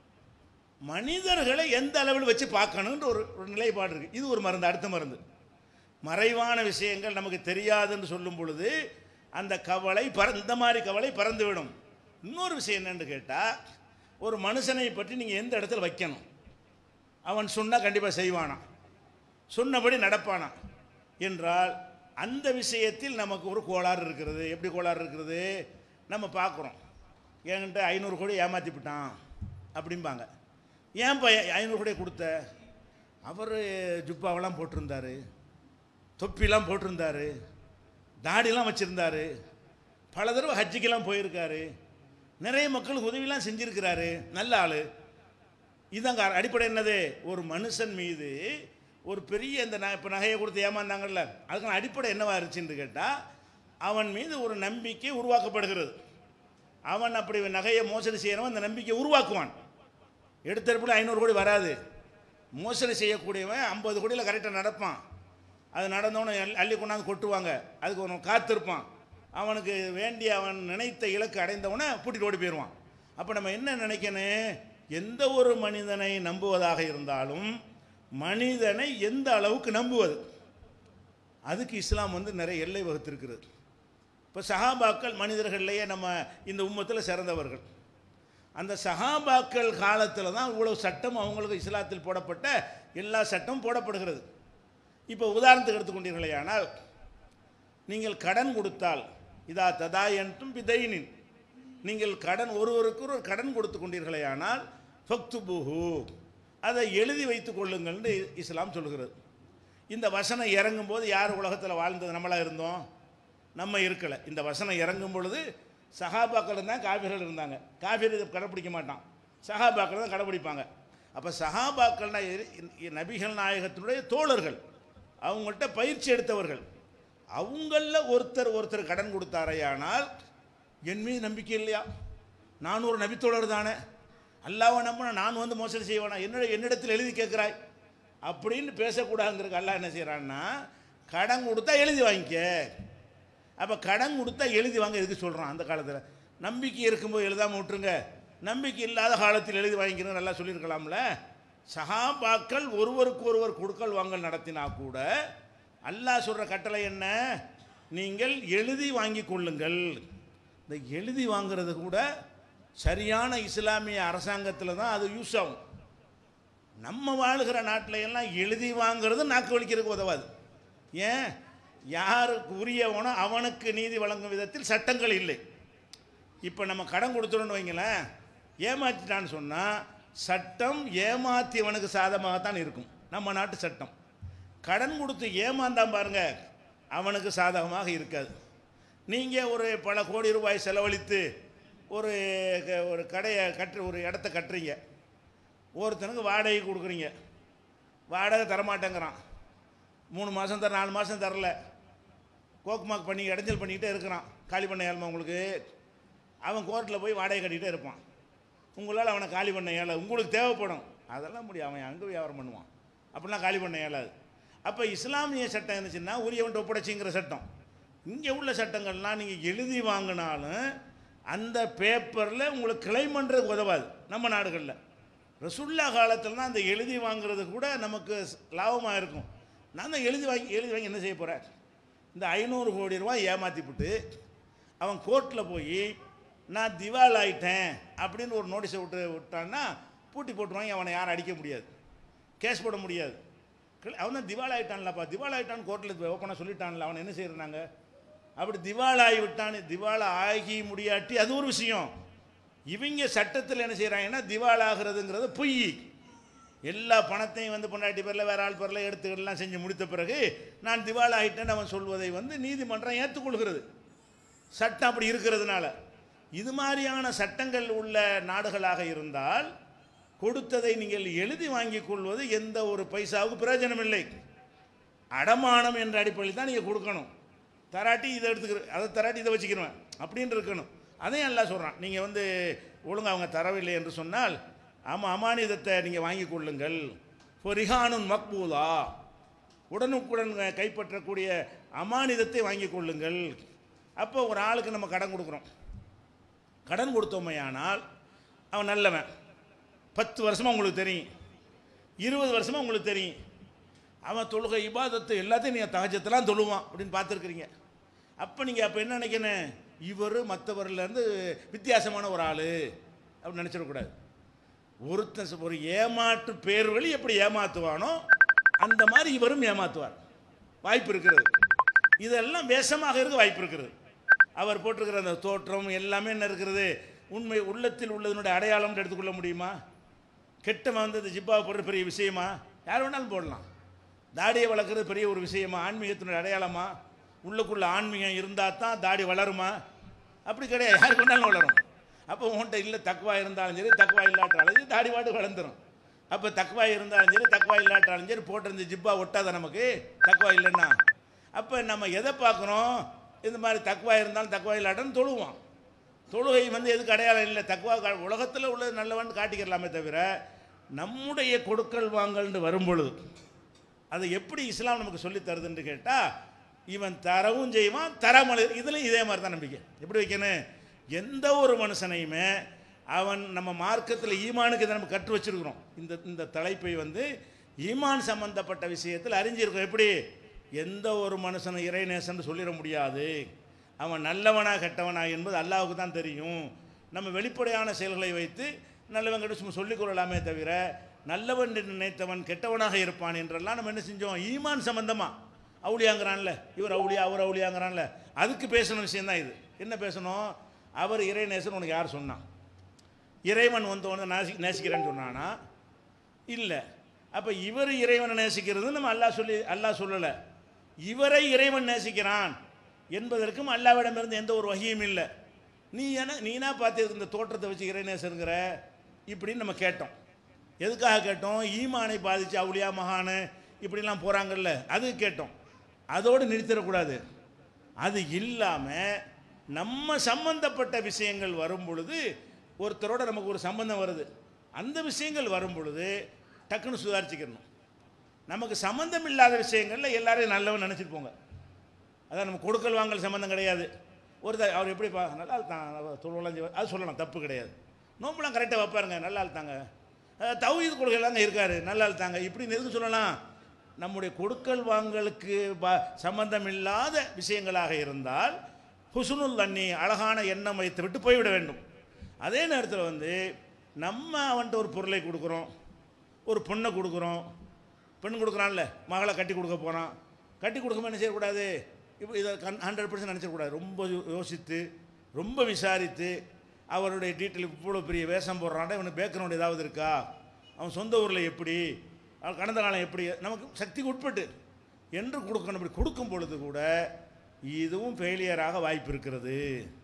மனிதர்களை எந்த அளவில் வச்சு பார்க்கணுன்ற ஒரு ஒரு நிலைப்பாடு இருக்குது இது ஒரு மருந்து அடுத்த மருந்து மறைவான விஷயங்கள் நமக்கு தெரியாதுன்னு சொல்லும் பொழுது அந்த கவலை பற இந்த மாதிரி கவலை பறந்துவிடும் இன்னொரு விஷயம் என்னன்னு கேட்டால் ஒரு மனுஷனை பற்றி நீங்கள் எந்த இடத்துல வைக்கணும் அவன் சொன்னால் கண்டிப்பாக செய்வானா சொன்னபடி நடப்பானா என்றால் அந்த விஷயத்தில் நமக்கு ஒரு கோளாறு இருக்கிறது எப்படி கோளாறு இருக்கிறது நம்ம பார்க்குறோம் என்கிட்ட ஐநூறு கோடி ஏமாற்றி விட்டான் அப்படிம்பாங்க ஏன்ப்பா ஐ- ஐநூறு கோடி கொடுத்த அவர் ஜுப்பாவெல்லாம் போட்டிருந்தாரு தொப்பிலாம் போட்டிருந்தாரு தாடிலாம் வச்சுருந்தாரு பல தடவை ஹஜ்ஜிக்கெல்லாம் போயிருக்காரு நிறைய மக்களுக்கு உதவிலாம் செஞ்சுருக்கிறாரு நல்ல ஆள் இதாங்க அடிப்படை என்னது ஒரு மனுஷன் மீது ஒரு பெரிய இந்த இப்போ நகையை கொடுத்து ஏமாந்தாங்கல்ல அதுக்கான அடிப்படை என்னவா இருந்துச்சுன்னு கேட்டால் அவன் மீது ஒரு நம்பிக்கை உருவாக்கப்படுகிறது அவன் அப்படி நகையை மோசடி செய்யறவன் அந்த நம்பிக்கையை உருவாக்குவான் எடுத்தரப்பில் ஐநூறு கோடி வராது மோசடி செய்யக்கூடியவன் ஐம்பது கோடியில் கரெக்டாக நடப்பான் அது நடந்தவனை அள்ளி- அள்ளி கொண்டாந்து கொட்டுவாங்க அதுக்கு அவன் காத்திருப்பான் அவனுக்கு வேண்டிய அவன் நினைத்த இலக்கு அடைந்தவனை பூட்டிட்டு ஓடி போயிடுவான் அப்போ நம்ம என்ன நினைக்கணும் எந்த ஒரு மனிதனை நம்புவதாக இருந்தாலும் மனிதனை எந்த அளவுக்கு நம்புவது அதுக்கு இஸ்லாம் வந்து நிறைய எல்லை வகுத்திருக்கிறது இப்போ சஹாபாக்கள் மனிதர்கள்லேயே நம்ம இந்த உம்மத்தில் சிறந்தவர்கள் அந்த சஹாபாக்கள் காலத்தில் தான் இவ்வளவு சட்டம் அவங்களுக்கு இஸ்லாத்தில் போடப்பட்ட எல்லா சட்டமும் போடப்படுகிறது இப்போ உதாரணத்துக்கு எடுத்துக்கொண்டீர்களேயானால் நீங்கள் கடன் கொடுத்தால் இதா ததாயன்ட்டும் பிதைனின் நீங்கள் கடன் ஒருவருக்கு ஒரு கடன் கொடுத்து கொண்டீர்களேயானால் ஃபக்துபுஹு அதை எழுதி வைத்துக் கொள்ளுங்கள்னு இஸ்லாம் சொல்கிறது இந்த வசனம் இறங்கும் போது யார் உலகத்தில் வாழ்ந்தது நம்மளா இருந்தோம் நம்ம இருக்கலை இந்த வசனம் இறங்கும் பொழுது சஹாபாக்கள் தான் காபிர்கள் இருந்தாங்க காபிர் இதை கடைப்பிடிக்க மாட்டான் சஹாபாக்கள் தான் கடைப்பிடிப்பாங்க அப்போ சஹாபாக்கள்னா எரி- இ- நபிகள் நாயகத்தினுடைய தோழர்கள் அவங்கள்ட்ட பயிற்சி எடுத்தவர்கள் அவங்களில் ஒருத்தர் ஒருத்தர் கடன் கொடுத்தாரையானால் என் மீது நம்பிக்கை இல்லையா நான் ஒரு நபித்தோழர் தானே அல்லாவை நம்பினா நான் வந்து மோசடி செய்வேனா என்னோட என்னிடத்தில் எழுதி கேட்குறாய் அப்படின்னு பேசக்கூடாதுங்கிறதுக்கு அல்லாஹ் என்ன செய்கிறான்னா கடன் கொடுத்தா எழுதி வாங்கிக்க அப்போ கடன் கொடுத்தா எழுதி வாங்க எதுக்கு சொல்கிறான் அந்த காலத்தில் நம்பிக்கை இருக்கும்போது எழுதாமல் விட்டுருங்க நம்பிக்கை இல்லாத காலத்தில் எழுதி வாங்கிக்கிறேன்னு நல்லா சொல்லியிருக்கலாம்ல சஹாபாக்கள் ஒருவருக்கு ஒருவர் கொடுக்கல் வாங்கல் நடத்தினா கூட அல்லாஹ் சொல்கிற கட்டளை என்ன நீங்கள் எழுதி வாங்கி கொள்ளுங்கள் இந்த எழுதி வாங்குறது கூட சரியான இஸ்லாமிய அரசாங்கத்தில் தான் அது யூஸ் ஆகும் நம்ம வாழுகிற நாட்டில எல்லாம் எழுதி வாங்குறது நாக்கு வலிக்கிறதுக்கு உதவாது ஏன் யாருக்கு உரியவனோ அவனுக்கு நீதி வழங்கும் விதத்தில் சட்டங்கள் இல்லை இப்போ நம்ம கடன் கொடுத்துறோன்னு வைங்களேன் ஏமாற்றிட்டான்னு சொன்னால் சட்டம் ஏமாத்தியவனுக்கு சாதகமாகத்தான் இருக்கும் நம்ம நாட்டு சட்டம் கடன் கொடுத்து ஏமாந்தான் பாருங்க அவனுக்கு சாதகமாக இருக்காது நீங்கள் ஒரு பல கோடி ரூபாய் செலவழித்து ஒரு க- ஒரு கடையை கட்டு ஒரு இடத்த கட்டுறீங்க ஒருத்தனுக்கு வாடகை கொடுக்குறீங்க வாடகை தரமாட்டேங்கிறான் மூணு மாதம் தர நாலு மாதம் தரல கோக்குமாக் பண்ணி இடைஞ்சல் பண்ணிக்கிட்டே இருக்கிறான் காலி பண்ண ஏழ்மை உங்களுக்கு அவன் கோர்ட்டில் போய் வாடகை கட்டிக்கிட்டே இருப்பான் உங்களால் அவனை காலி பண்ண இயலாது உங்களுக்கு தேவைப்படும் அதெல்லாம் முடியும் அவன் அங்கே வியாபாரம் பண்ணுவான் அப்படிலாம் காலி பண்ண இயலாது அப்போ இஸ்லாமிய சட்டம் இருந்துச்சுன்னா உரியவன்ட்டு ஒப்படைச்சிங்கிற சட்டம் இங்கே உள்ள சட்டங்கள்லாம் நீங்கள் எழுதி வாங்கினாலும் அந்த பேப்பரில் உங்களுக்கு கிளைம் பண்ணுறதுக்கு உதவாது நம்ம நாடுகளில் ரசுல்லா காலத்தில் தான் அந்த எழுதி வாங்குறது கூட நமக்கு லாபமாக இருக்கும் நான் தான் எழுதி வாங்கி எழுதி வாங்கி என்ன செய்ய போகிறேன் இந்த ஐநூறு கோடி ரூபாய் ஏமாற்றிவிட்டு அவன் கோர்ட்டில் போய் நான் திவால் ஆயிட்டேன் அப்படின்னு ஒரு நோட்டீஸை விட்டு விட்டான்னா பூட்டி போட்டுருவாங்க அவனை யாரும் அடிக்க முடியாது கேஸ் போட முடியாது கிள- அவன் தான் திவால் ஆயிட்டான்லப்பா திவால் ஆயிட்டான்னு கோர்ட்டில் ஓப்பனாக சொல்லிட்டான்ல அவன் என்ன செய்யறாங்க அப்படி திவால் ஆகி விட்டான்னு திவால் ஆகி முடியாட்டி அது ஒரு விஷயம் இவங்க சட்டத்தில் என்ன செய்கிறாங்கன்னா திவால் ஆகிறதுங்கிறது பொய் எல்லா பணத்தையும் வந்து பொண்டாட்டி பேரில் வேற ஆள் பேரில் எடுத்துக்கிடலாம் செஞ்சு முடித்த பிறகு நான் திவால் ஆகிட்டேன்னு அவன் சொல்வதை வந்து நீதிமன்றம் ஏற்றுக்கொள்கிறது சட்டம் அப்படி இருக்கிறதுனால இது மாதிரியான சட்டங்கள் உள்ள நாடுகளாக இருந்தால் கொடுத்ததை நீங்கள் எழுதி வாங்கிக் கொள்வது எந்த ஒரு பைசாவுக்கு பிரயோஜனம் இல்லை அடமானம் என்ற அடிப்படையில் தான் நீங்கள் கொடுக்கணும் தராட்டி இதை எடுத்துக்கிற அதை தராட்டி இதை வச்சுக்கிறேன் அப்படின்னு இருக்கணும் அதையும் எல்லாம் சொல்கிறான் நீங்கள் வந்து ஒழுங்கா அவங்க தரவில்லை என்று சொன்னால் ஆமாம் அமானிதத்தை நீங்கள் வாங்கி கொள்ளுங்கள் பொரிகானுன் மக்பூலா உடனுக்குடன் கைப்பற்றக்கூடிய அமானிதத்தை வாங்கி கொள்ளுங்கள் அப்போ ஒரு ஆளுக்கு நம்ம கடன் கொடுக்குறோம் கடன் கொடுத்தோமையானால் அவன் நல்லவன் பத்து வருஷமாக உங்களுக்கு தெரியும் இருபது வருஷமாக உங்களுக்கு தெரியும் அவன் தொழுகை இபாதத்து எல்லாத்தையும் நீங்கள் தகஜத்தெல்லாம் தொழுவான் அப்படின்னு பார்த்துருக்குறீங்க அப்போ நீங்கள் அப்போ என்ன நினைக்கணும் இவர் மற்றவர்லேருந்து வித்தியாசமான ஒரு ஆள் அப்படின்னு நினச்சிடக்கூடாது ஒருத்தன் ச- ஒரு ஏமாற்று பேர் வழி எப்படி ஏமாற்றுவானோ அந்த மாதிரி இவரும் ஏமாற்றுவார் வாய்ப்பு இருக்கிறது இதெல்லாம் வேஷமாக இருக்க வாய்ப்பு இருக்கிறது அவர் போட்டிருக்கிற அந்த தோற்றம் எல்லாமே என்ன இருக்கிறது உண்மை உள்ளத்தில் உள்ளதனுடைய அடையாளம்னு எடுத்துக்கொள்ள முடியுமா கெட்டவன் வந்து இந்த ஜிப்பாவை போடுறது பெரிய விஷயமா யார் வேணாலும் போடலாம் தாடியை வளர்க்குறது பெரிய ஒரு விஷயமா ஆன்மீகத்தினுடைய அடையாளமா உள்ளுக்குள்ள ஆன்மீகம் இருந்தால் தான் தாடி வளருமா அப்படி கிடையாது யாருக்கு வேணாலும் வளரும் அப்போ உன்கிட்ட இல்லை தக்குவா இருந்தாலும் சரி தக்குவா இல்லாட்டாலும் சரி தாடி பாட்டு வளர்ந்துரும் அப்போ தக்குவா இருந்தாலும் சரி தக்குவா இல்லாட்டாலும் சரி போட்டிருந்த ஜிப்பா ஒட்டாத நமக்கு தக்குவா இல்லைன்னா அப்போ நம்ம எதை பார்க்குறோம் இந்த மாதிரி தக்குவா இருந்தாலும் தக்குவா இல்லாட்டாலும் தொழுவான் தொழுகை வந்து எதுக்கு அடையாளம் இல்லை தக்குவா கா- உலகத்தில் உள்ளது நல்லவன் காட்டிக்கிறலாமே தவிர நம்முடைய கொடுக்கல் வாங்கல்னு வரும்பொழுது அதை எப்படி இஸ்லாம் நமக்கு சொல்லி தருதுன்னு கேட்டால் இவன் தரவும் செய்வான் தராமல் இதுலையும் இதே மாதிரி தான் நம்பிக்கை எப்படி வைக்கணும் எந்த ஒரு மனுஷனையுமே அவன் நம்ம மார்க்கத்தில் ஈமானுக்கு இதை நம்ம கற்று வச்சிருக்கிறோம் இந்த இந்த தலைப்பை வந்து ஈமான் சம்பந்தப்பட்ட விஷயத்தில் அறிஞ்சிருக்கோம் எப்படி எந்த ஒரு மனுஷனை இறைநேசன் சொல்லிட முடியாது அவன் நல்லவனா கெட்டவனா என்பது அல்லாஹ்வுக்கு தான் தெரியும் நம்ம வெளிப்படையான செயல்களை வைத்து நல்லவன் கிட்ட சும்மா சொல்லிக் கொள்ளலாமே தவிர நல்லவன் என்று நினைத்தவன் கெட்டவனாக இருப்பான் என்றெல்லாம் நம்ம என்ன செஞ்சோம் ஈமான் சம்பந்தமா அவுளியாங்கிறான்ல இவர் அவுளியா அவர் அவுளியாங்கிறான்ல அதுக்கு பேசணும் விஷயம் இது என்ன பேசணும் அவர் இறைநேசன் உனக்கு யார் சொன்னான் இறைவன் வந்து உனக்கு நேசி நேசிக்கிறேன்னு சொன்னானா இல்லை அப்போ இவர் இறைவனை நேசிக்கிறது நம்ம அல்லாஹ் சொல்லி அல்லாஹ் சொல்லலை இவரை இறைவன் நேசிக்கிறான் என்பதற்கும் அல்லாவிடமிருந்து எந்த ஒரு வகையும் இல்லை நீ என்ன நீனா பார்த்து இந்த தோற்றத்தை வச்சு இறைநேசருங்கிற இப்படின்னு நம்ம கேட்டோம் எதுக்காக கேட்டோம் ஈமானை பாதிச்சு அவுளியா மகானு இப்படிலாம் போகிறாங்கல்ல அது கேட்டோம் அதோடு நிறுத்திடக்கூடாது அது இல்லாமல் நம்ம சம்பந்தப்பட்ட விஷயங்கள் வரும் பொழுது ஒருத்தரோட நமக்கு ஒரு சம்பந்தம் வருது அந்த விஷயங்கள் வரும் பொழுது டக்குன்னு சுதாரிச்சுக்கணும் நமக்கு சம்பந்தம் இல்லாத விஷயங்களில் எல்லாரையும் நல்லவன் நினச்சிட்டு போங்க அதான் நம்ம கொடுக்கல் வாங்கல் சம்மந்தம் கிடையாது ஒருத்தர் அவர் எப்படி பா நல்லா ஆள் தான் தொழிலாம் செய்வார் அது சொல்லலாம் தப்பு கிடையாது நோம்புலாம் கரெக்டாக வைப்பாருங்க நல்லா ஆள் தாங்க அஹ் தௌஹீத் கொள்கையிலாங்க இருக்கார் நல்லா ஆள் தாங்க இப்படி எதுக்கு சொல்லலாம் நம்முடைய கொடுக்கல் வாங்கலுக்கு ப சம்பந்தம் இல்லாத விஷயங்களாக இருந்தால் ஹுசுனுல் தண்ணி அழகான எண்ணம் வைத்து விட்டு போய்விட வேண்டும் அதே நேரத்தில் வந்து நம்ம அவன்கிட்ட ஒரு பொருளை கொடுக்குறோம் ஒரு பொண்ணை கொடுக்குறோம் பெண் கொடுக்குறான்ல மகளை கட்டி கொடுக்க போகிறான் கட்டி கொடுக்கும்போது என்ன செய்யக்கூடாது இப்போ இதை கண் ஹண்ட்ரட் பர்சன்ட் நினச்சிடக்கூடாது ரொம்ப யோ- யோசித்து ரொம்ப விசாரித்து அவருடைய டீட்டெயில் இவ்வளோ பெரிய வேஷம் போடுறான்டா இவனுக்கு பேக்ரவுண்ட் ஏதாவது இருக்கா அவன் சொந்த ஊரில் எப்படி அவன் கடந்த காலம் எப்படி நமக்கு சக்திக்கு உட்பட்டு என்று கொடுக்கணும் இப்படி கொடுக்கும் பொழுது கூட இதுவும் ஃபெயிலியராக வாய்ப்பு இருக்கிறது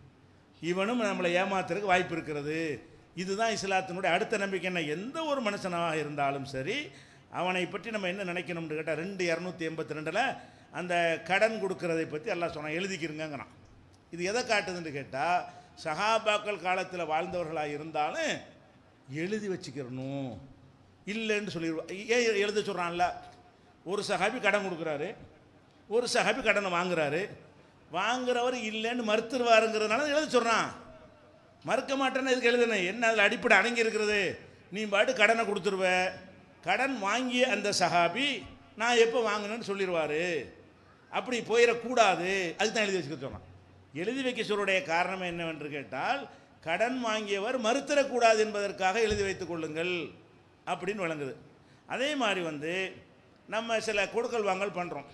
இவனும் நம்மளை ஏமாத்துறதுக்கு வாய்ப்பு இருக்கிறது இதுதான் இஸ்லாத்தினுடைய அடுத்த நம்பிக்கை என்ன எந்த ஒரு மனுஷனாக இருந்தாலும் சரி அவனை பற்றி நம்ம என்ன நினைக்கணும்னு கேட்டால் ரெண்டு இரநூத்தி எண்பத்தி ரெண்டில் அந்த கடன் கொடுக்கறதை பற்றி எல்லாம் சொன்னான் எழுதிக்கிறங்கங்கிறான் இது எதை காட்டுதுன்னு கேட்டால் சஹாபாக்கள் காலத்தில் வாழ்ந்தவர்களாக இருந்தாலும் எழுதி வச்சுக்கிறணும் இல்லைன்னு சொல்லிடுவா ஏன் எழுத சொல்கிறான்ல ஒரு சஹாபி கடன் கொடுக்குறாரு ஒரு சஹாபி கடனை வாங்குறாரு வாங்குறவர் இல்லைன்னு மறுத்துருவாருங்கிறதுனால எழுத சொல்கிறான் மறுக்க மாட்டேன்னு இதுக்கு எழுதுனேன் என்ன அதில் அடிப்படை அடங்கி இருக்கிறது நீ பாட்டு கடனை கொடுத்துருவ கடன் வாங்கிய அந்த சஹாபி நான் எப்போ வாங்கினேன்னு சொல்லிடுவார் அப்படி போயிடக்கூடாது அதுக்கு தான் எழுதி வச்சுக்க சொன்னான் எழுதி வைக்க சொல்லுடைய காரணம் என்னவென்று கேட்டால் கடன் வாங்கியவர் மறுத்தரக்கூடாது என்பதற்காக எழுதி வைத்துக் கொள்ளுங்கள் அப்படின்னு வழங்குது அதே மாதிரி வந்து நம்ம சில கொடுக்கல் வாங்கல் பண்ணுறோம்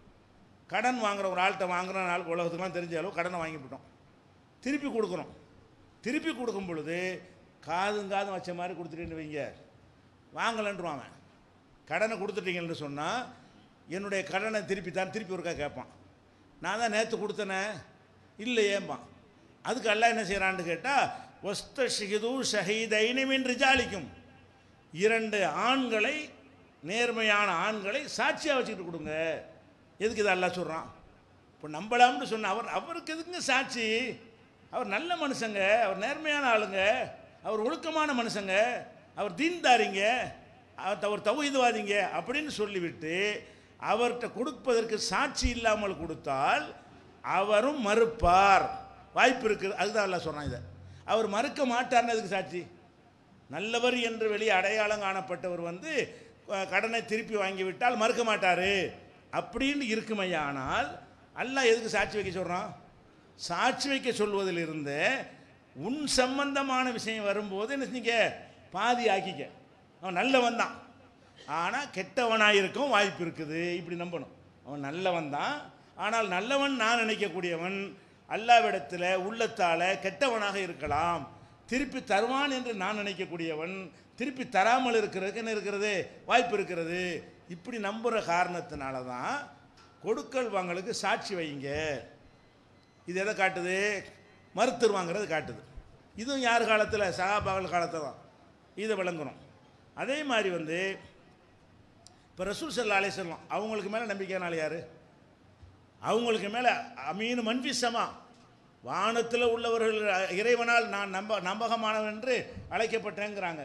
கடன் வாங்குற ஒரு ஆள்கிட்ட வாங்குற ஆள் உலகத்துக்குலாம் தெரிஞ்ச அளவு கடனை வாங்கிவிட்டோம் திருப்பி கொடுக்குறோம் திருப்பி கொடுக்கும் பொழுது காதும் காதும் வச்ச மாதிரி கொடுத்துட்டேன்னு வைங்க வாங்கலன்றுவான் அவன் கடனை கொடுத்துட்டீங்கன்னு சொன்னால் என்னுடைய கடனை திருப்பி தான் திருப்பி ஒருக்கா கேட்பான் நான் தான் நேற்று கொடுத்தனே இல்லையேம்பான் அதுக்கு எல்லாம் என்ன செய்கிறான்னு கேட்டால் ஒஸ்த ஷிகிது ஷஹீதைனி மின் ரிஜாலிக்கும் இரண்டு ஆண்களை நேர்மையான ஆண்களை சாட்சியாக வச்சுக்கிட்டு கொடுங்க எதுக்கு இதை அல்லாஹ் சொல்கிறான் இப்போ நம்பலாம்னு சொன்ன அவர் அவருக்கு எதுக்குங்க சாட்சி அவர் நல்ல மனுஷங்க அவர் நேர்மையான ஆளுங்க அவர் ஒழுக்கமான மனுஷங்க அவர் தீன்தாரிங்க அவர் அவர் தௌஹீத்வாதிங்க அப்படின்னு சொல்லிவிட்டு அவர்கிட்ட கொடுப்பதற்கு சாட்சி இல்லாமல் கொடுத்தால் அவரும் மறுப்பார் வாய்ப்பு இருக்குது அதுதான் அல்லாஹ் சொல்கிறான் இதை அவர் மறுக்க மாட்டார்னு அதுக்கு சாட்சி நல்லவர் என்று வெளியே அடையாளம் காணப்பட்டவர் வந்து அஹ், கடனை திருப்பி வாங்கிவிட்டால் மறுக்க மாட்டார் அப்படின்னு இருக்குமையானால் அல்லாஹ் எதுக்கு சாட்சி வைக்க சொல்கிறான் சாட்சி வைக்க சொல்வதிலிருந்து உன் சம்பந்தமான விஷயம் வரும்போது என்ன செஞ்சீங்க பாதி ஆக்கிக்க அவன் நல்லவன் தான் ஆனால் கெட்டவனாக இருக்கும் வாய்ப்பு இருக்குது இப்படி நம்பணும் அவன் நல்லவன் தான் ஆனால் நல்லவன் நான் நினைக்கக்கூடியவன் அல்லாவிடத்தில் உள்ளத்தால் கெட்டவனாக இருக்கலாம் திருப்பி தருவான் என்று நான் நினைக்கக்கூடியவன் திருப்பி தராமல் இருக்கிறதுக்கு என்ன இருக்கிறது வாய்ப்பு இருக்கிறது இப்படி நம்புகிற காரணத்தினால தான் கொடுக்கல் வாங்கலுக்கு சாட்சி வைங்க இது எதை காட்டுது மறுத்துருவாங்கிறது காட்டுது இதுவும் யார் காலத்தில் சகாபாக்கள் காலத்தில் தான் இதை விளங்கணும் அதே மாதிரி வந்து இப்போ ரசூல் சல்லா அலே சொல்லலாம் அவங்களுக்கு மேலே நம்பிக்கைனால யார் அவங்களுக்கு மேலே அமீன் மன்பிசமா வானத்தில் உள்ளவர்கள் இறைவனால் நான் நம்ப நம்பகமானவன் என்று அழைக்கப்பட்டேங்கிறாங்க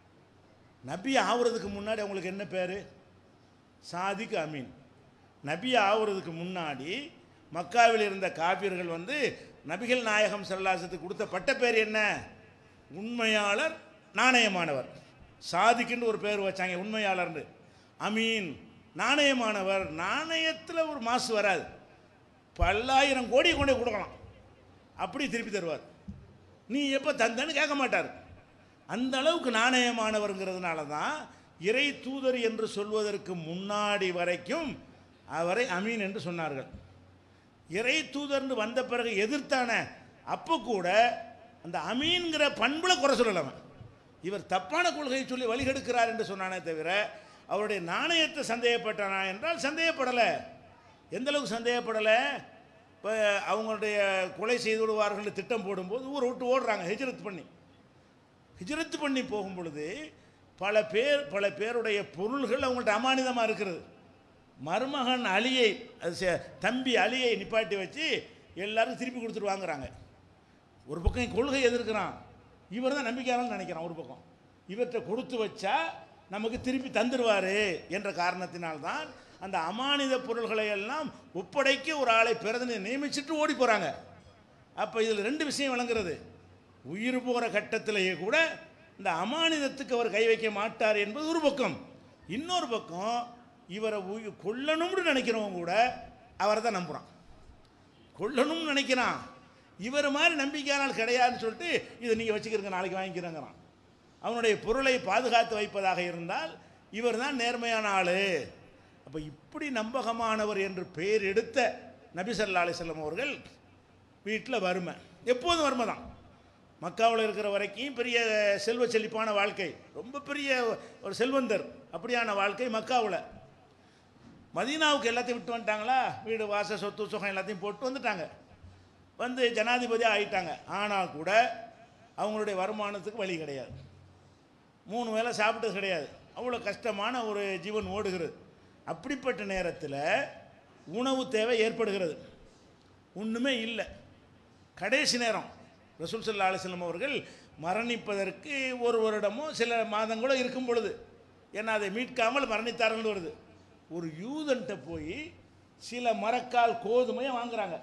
நபி ஆகுறதுக்கு முன்னாடி அவங்களுக்கு என்ன பேர் சாதிக் அமீன் நபி ஆகுறதுக்கு முன்னாடி மக்காவில் இருந்த காபியர்கள் வந்து நபிகள் நாயகம் சல்லாசத்துக்கு கொடுத்த பட்ட பேர் என்ன உண்மையாளர் நாணயமானவர் சாதிக்குன்னு ஒரு பேர் வச்சாங்க உண்மையாளர்னு அமீன் நாணயமானவர் நாணயத்தில் ஒரு மாசு வராது பல்லாயிரம் கோடி கொண்டு போய் கொடுக்கலாம் அப்படி திருப்பி தருவார் நீ எப்போ தந்தன்னு கேட்க மாட்டார் அந்த அளவுக்கு நாணயமானவருங்கிறதுனால தான் இறை தூதர் என்று சொல்வதற்கு முன்னாடி வரைக்கும் அவரை அமீன் என்று சொன்னார்கள் இறை தூதர்னு வந்த பிறகு எதிர்த்தான அப்போ கூட அந்த அமீன்கிற பண்புல குறை சொல்லல அவன் இவர் தப்பான கொள்கையை சொல்லி வழிகெடுக்கிறார் என்று சொன்னானே தவிர அவருடைய நாணயத்தை சந்தேகப்பட்டானா என்றால் சந்தேகப்படலை எந்த அளவுக்கு சந்தேகப்படலை இப்போ அவங்களுடைய கொலை செய்து விடுவார்கள் திட்டம் போடும்போது ஊரை விட்டு ஓடுறாங்க ஹிஜ்ரத் பண்ணி ஹிஜ்ரத் பண்ணி போகும் பொழுது பல பேர் பல பேருடைய பொருள்கள் அவங்கள்ட்ட அமானிதமாக இருக்கிறது மருமகன் அலியை அது சே- தம்பி அலியை நிப்பாட்டி வச்சு எல்லாரும் திருப்பி கொடுத்துட்டு வாங்குறாங்க ஒரு பக்கம் கொள்கை எதிர்க்கிறான் இவர் தான் நம்பிக்கையாளன்னு நினைக்கிறான் ஒரு பக்கம் இவர்கிட்ட கொடுத்து வச்சா நமக்கு திருப்பி தந்துடுவார் என்ற காரணத்தினால்தான் அந்த அமானித பொருள்களை எல்லாம் ஒப்படைக்க ஒரு ஆளை பிறந்தனை நியமிச்சுட்டு ஓடி போகிறாங்க அப்போ இதில் ரெண்டு விஷயம் விளங்குறது உயிர் போகிற கட்டத்திலேயே கூட இந்த அமானிதத்துக்கு அவர் கை வைக்க மாட்டார் என்பது ஒரு பக்கம் இன்னொரு பக்கம் இவரை உயி- கொல்லணும்னு நினைக்கிறவங்க கூட அவரை தான் நம்புகிறான் கொல்லணும்னு நினைக்கிறான் இவர் மாதிரி நம்பிக்கையானால் கிடையாதுன்னு சொல்லிட்டு இதை நீங்கள் வச்சுக்கிறங்க நாளைக்கு வாங்கிக்கிறேங்கிறான் அவனுடைய பொருளை பாதுகாத்து வைப்பதாக இருந்தால் இவர் தான் நேர்மையான ஆள் அப்போ இப்படி நம்பகமானவர் என்று பெயர் எடுத்த நபி ஸல்லல்லாஹு அலைஹி வஸல்லம் அவர்கள் வீட்டில் வறுமை எப்போதும் வறுமை தான் மக்காவில் இருக்கிற வரைக்கும் பெரிய செல்வ செழிப்பான வாழ்க்கை ரொம்ப பெரிய ஒரு செல்வந்தர் அப்படியான வாழ்க்கை மக்காவில் மதீனாவுக்கு எல்லாத்தையும் விட்டு வந்துட்டாங்களா வீடு வாச சொத்து சுகம் எல்லாத்தையும் போட்டு வந்துட்டாங்க வந்து ஜனாதிபதியாக ஆயிட்டாங்க ஆனால் கூட அவங்களுடைய வருமானத்துக்கு வழி கிடையாது மூணு வேளை சாப்பிட்டது கிடையாது அவ்வளோ கஷ்டமான ஒரு ஜீவன் ஓடுகிறது அப்படிப்பட்ட நேரத்தில் உணவு தேவை ஏற்படுகிறது ஒன்றுமே இல்லை கடைசி நேரம் ரசூல் சல்லா அலிஸ்லம் அவர்கள் மரணிப்பதற்கு ஒரு வருடமோ சில மாதங்களோ இருக்கும் பொழுது ஏன்னா அதை மீட்காமல் மரணித்தார்கள் வருது ஒரு யூதன்ட்ட போய் சில மரக்கால் கோதுமையை வாங்குறாங்க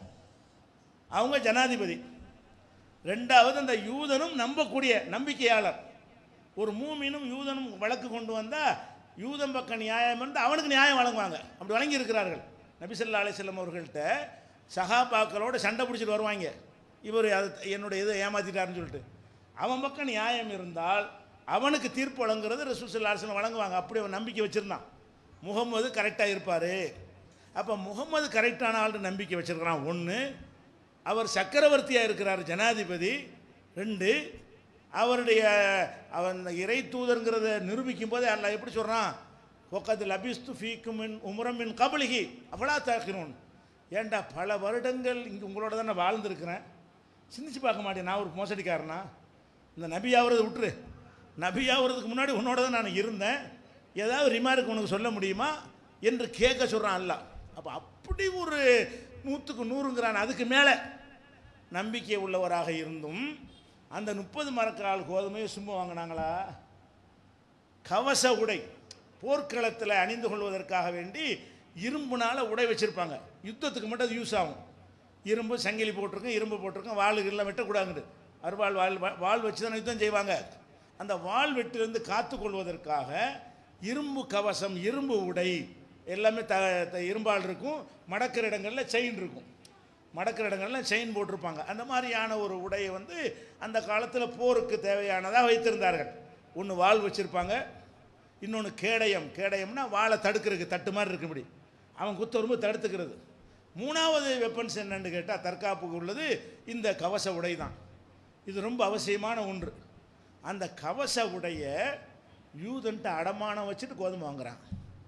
அவங்க ஜனாதிபதி ரெண்டாவது அந்த யூதனும் நம்பக்கூடிய நம்பிக்கையாளர் ஒரு மூமினும் யூதனும் வழக்கு கொண்டு வந்தால் யூதன் பக்கம் நியாயம் இருந்தால் அவனுக்கு நியாயம் வழங்குவாங்க அப்படி வழங்கி இருக்கிறார்கள் நபிசல்லா அலிசல்லம் அவர்கள்ட்ட சகாபாக்களோட சண்டை பிடிச்சிட்டு வருவாங்க இவர் அது என்னுடைய இதை ஏமாத்திட்டாருன்னு சொல்லிட்டு அவன் பக்கம் நியாயம் இருந்தால் அவனுக்கு தீர்ப்பு வழங்குறது ரசூசல்லா அலிஸ்லம் வழங்குவாங்க அப்படி அவன் நம்பிக்கை வச்சுருந்தான் முகம்மது கரெக்டாக இருப்பார் அப்போ முகம்மது கரெக்டான ஆள்னு நம்பிக்கை வச்சிருக்கிறான் ஒன்று அவர் சக்கரவர்த்தியாக இருக்கிறார் ஜனாதிபதி ரெண்டு அவருடைய அவன் இறை தூதருங்கிறத நிரூபிக்கும் போதே அல்லாஹ் எப்படி சொல்கிறான் ஒக்கது லபிஸ்து ஃபீக்கும் மின் உமரமின் கபலிகி அவளா தாக்கிறோன் ஏன்டா பல வருடங்கள் இங்கே உங்களோட தான் நான் வாழ்ந்துருக்கிறேன் சிந்திச்சு பார்க்க மாட்டேன் நான் ஒரு மோசடிக்காரனா இந்த நபி ஆகிறது விட்டுரு நபியாகிறதுக்கு முன்னாடி உன்னோட தான் நான் இருந்தேன் ஏதாவது ரிமார்க் உனக்கு சொல்ல முடியுமா என்று கேட்க சொல்கிறான் அல்லாஹ் அப்போ அப்படி ஒரு நூற்றுக்கு நூறுங்கிறான் அதுக்கு மேலே நம்பிக்கை உள்ளவராக இருந்தும் அந்த முப்பது மரக்கால் கோதுமையை சும்மா வாங்கினாங்களா கவச உடை போர்க்களத்தில் அணிந்து கொள்வதற்காக வேண்டி இரும்புனால உடை வச்சுருப்பாங்க யுத்தத்துக்கு மட்டும் அது யூஸ் ஆகும் இரும்பு சங்கிலி போட்டிருக்கோம் இரும்பு போட்டிருக்கோம் வாளுகள்லாம் வெட்டக்கூடாதுன்னு அருவாள் வாள் வா- வாள் வச்சு தான் யுத்தம் செய்வாங்க அந்த வாள் வெட்டிலிருந்து காத்து கொள்வதற்காக இரும்பு கவசம் இரும்பு உடை எல்லாமே த த- இரும்பால் இருக்கும் மடக்கிற இடங்களில் செயின் இருக்கும் மடக்கிற இடங்கள்ல செயின் போட்டிருப்பாங்க அந்த மாதிரியான ஒரு உடையை வந்து அந்த காலத்தில் போருக்கு தேவையானதாக வைத்திருந்தார்கள் ஒன்று வாள் வச்சுருப்பாங்க இன்னொன்று கேடயம் கேடயம்னா வாளை தடுக்கிறதுக்கு தட்டு மாதிரி இருக்கு இப்படி அவன் குத்த வரும்போது தடுத்துக்கிறது மூணாவது வெப்பன்ஸ் என்னன்னு கேட்டால் தற்காப்புக்கு உள்ளது இந்த கவச உடை தான் இது ரொம்ப அவசியமான ஒன்று அந்த கவச உடைய யூதன்ட்டு அடமானம் வச்சுட்டு கோதுமை வாங்குறான்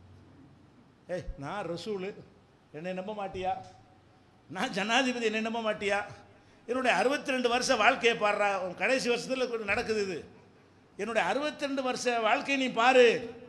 ஏய் நான் ரசூலு என்னை நம்ப மாட்டியா நான் ஜனாதிபதி என்னை நம்ப மாட்டியா என்னுடைய அறுபத்தி ரெண்டு வருஷ வாழ்க்கையை பாடுறா உன் கடைசி வருஷத்தில் நடக்குது இது என்னுடைய அறுபத்தி ரெண்டு வருஷ வாழ்க்கையை நீ பாரு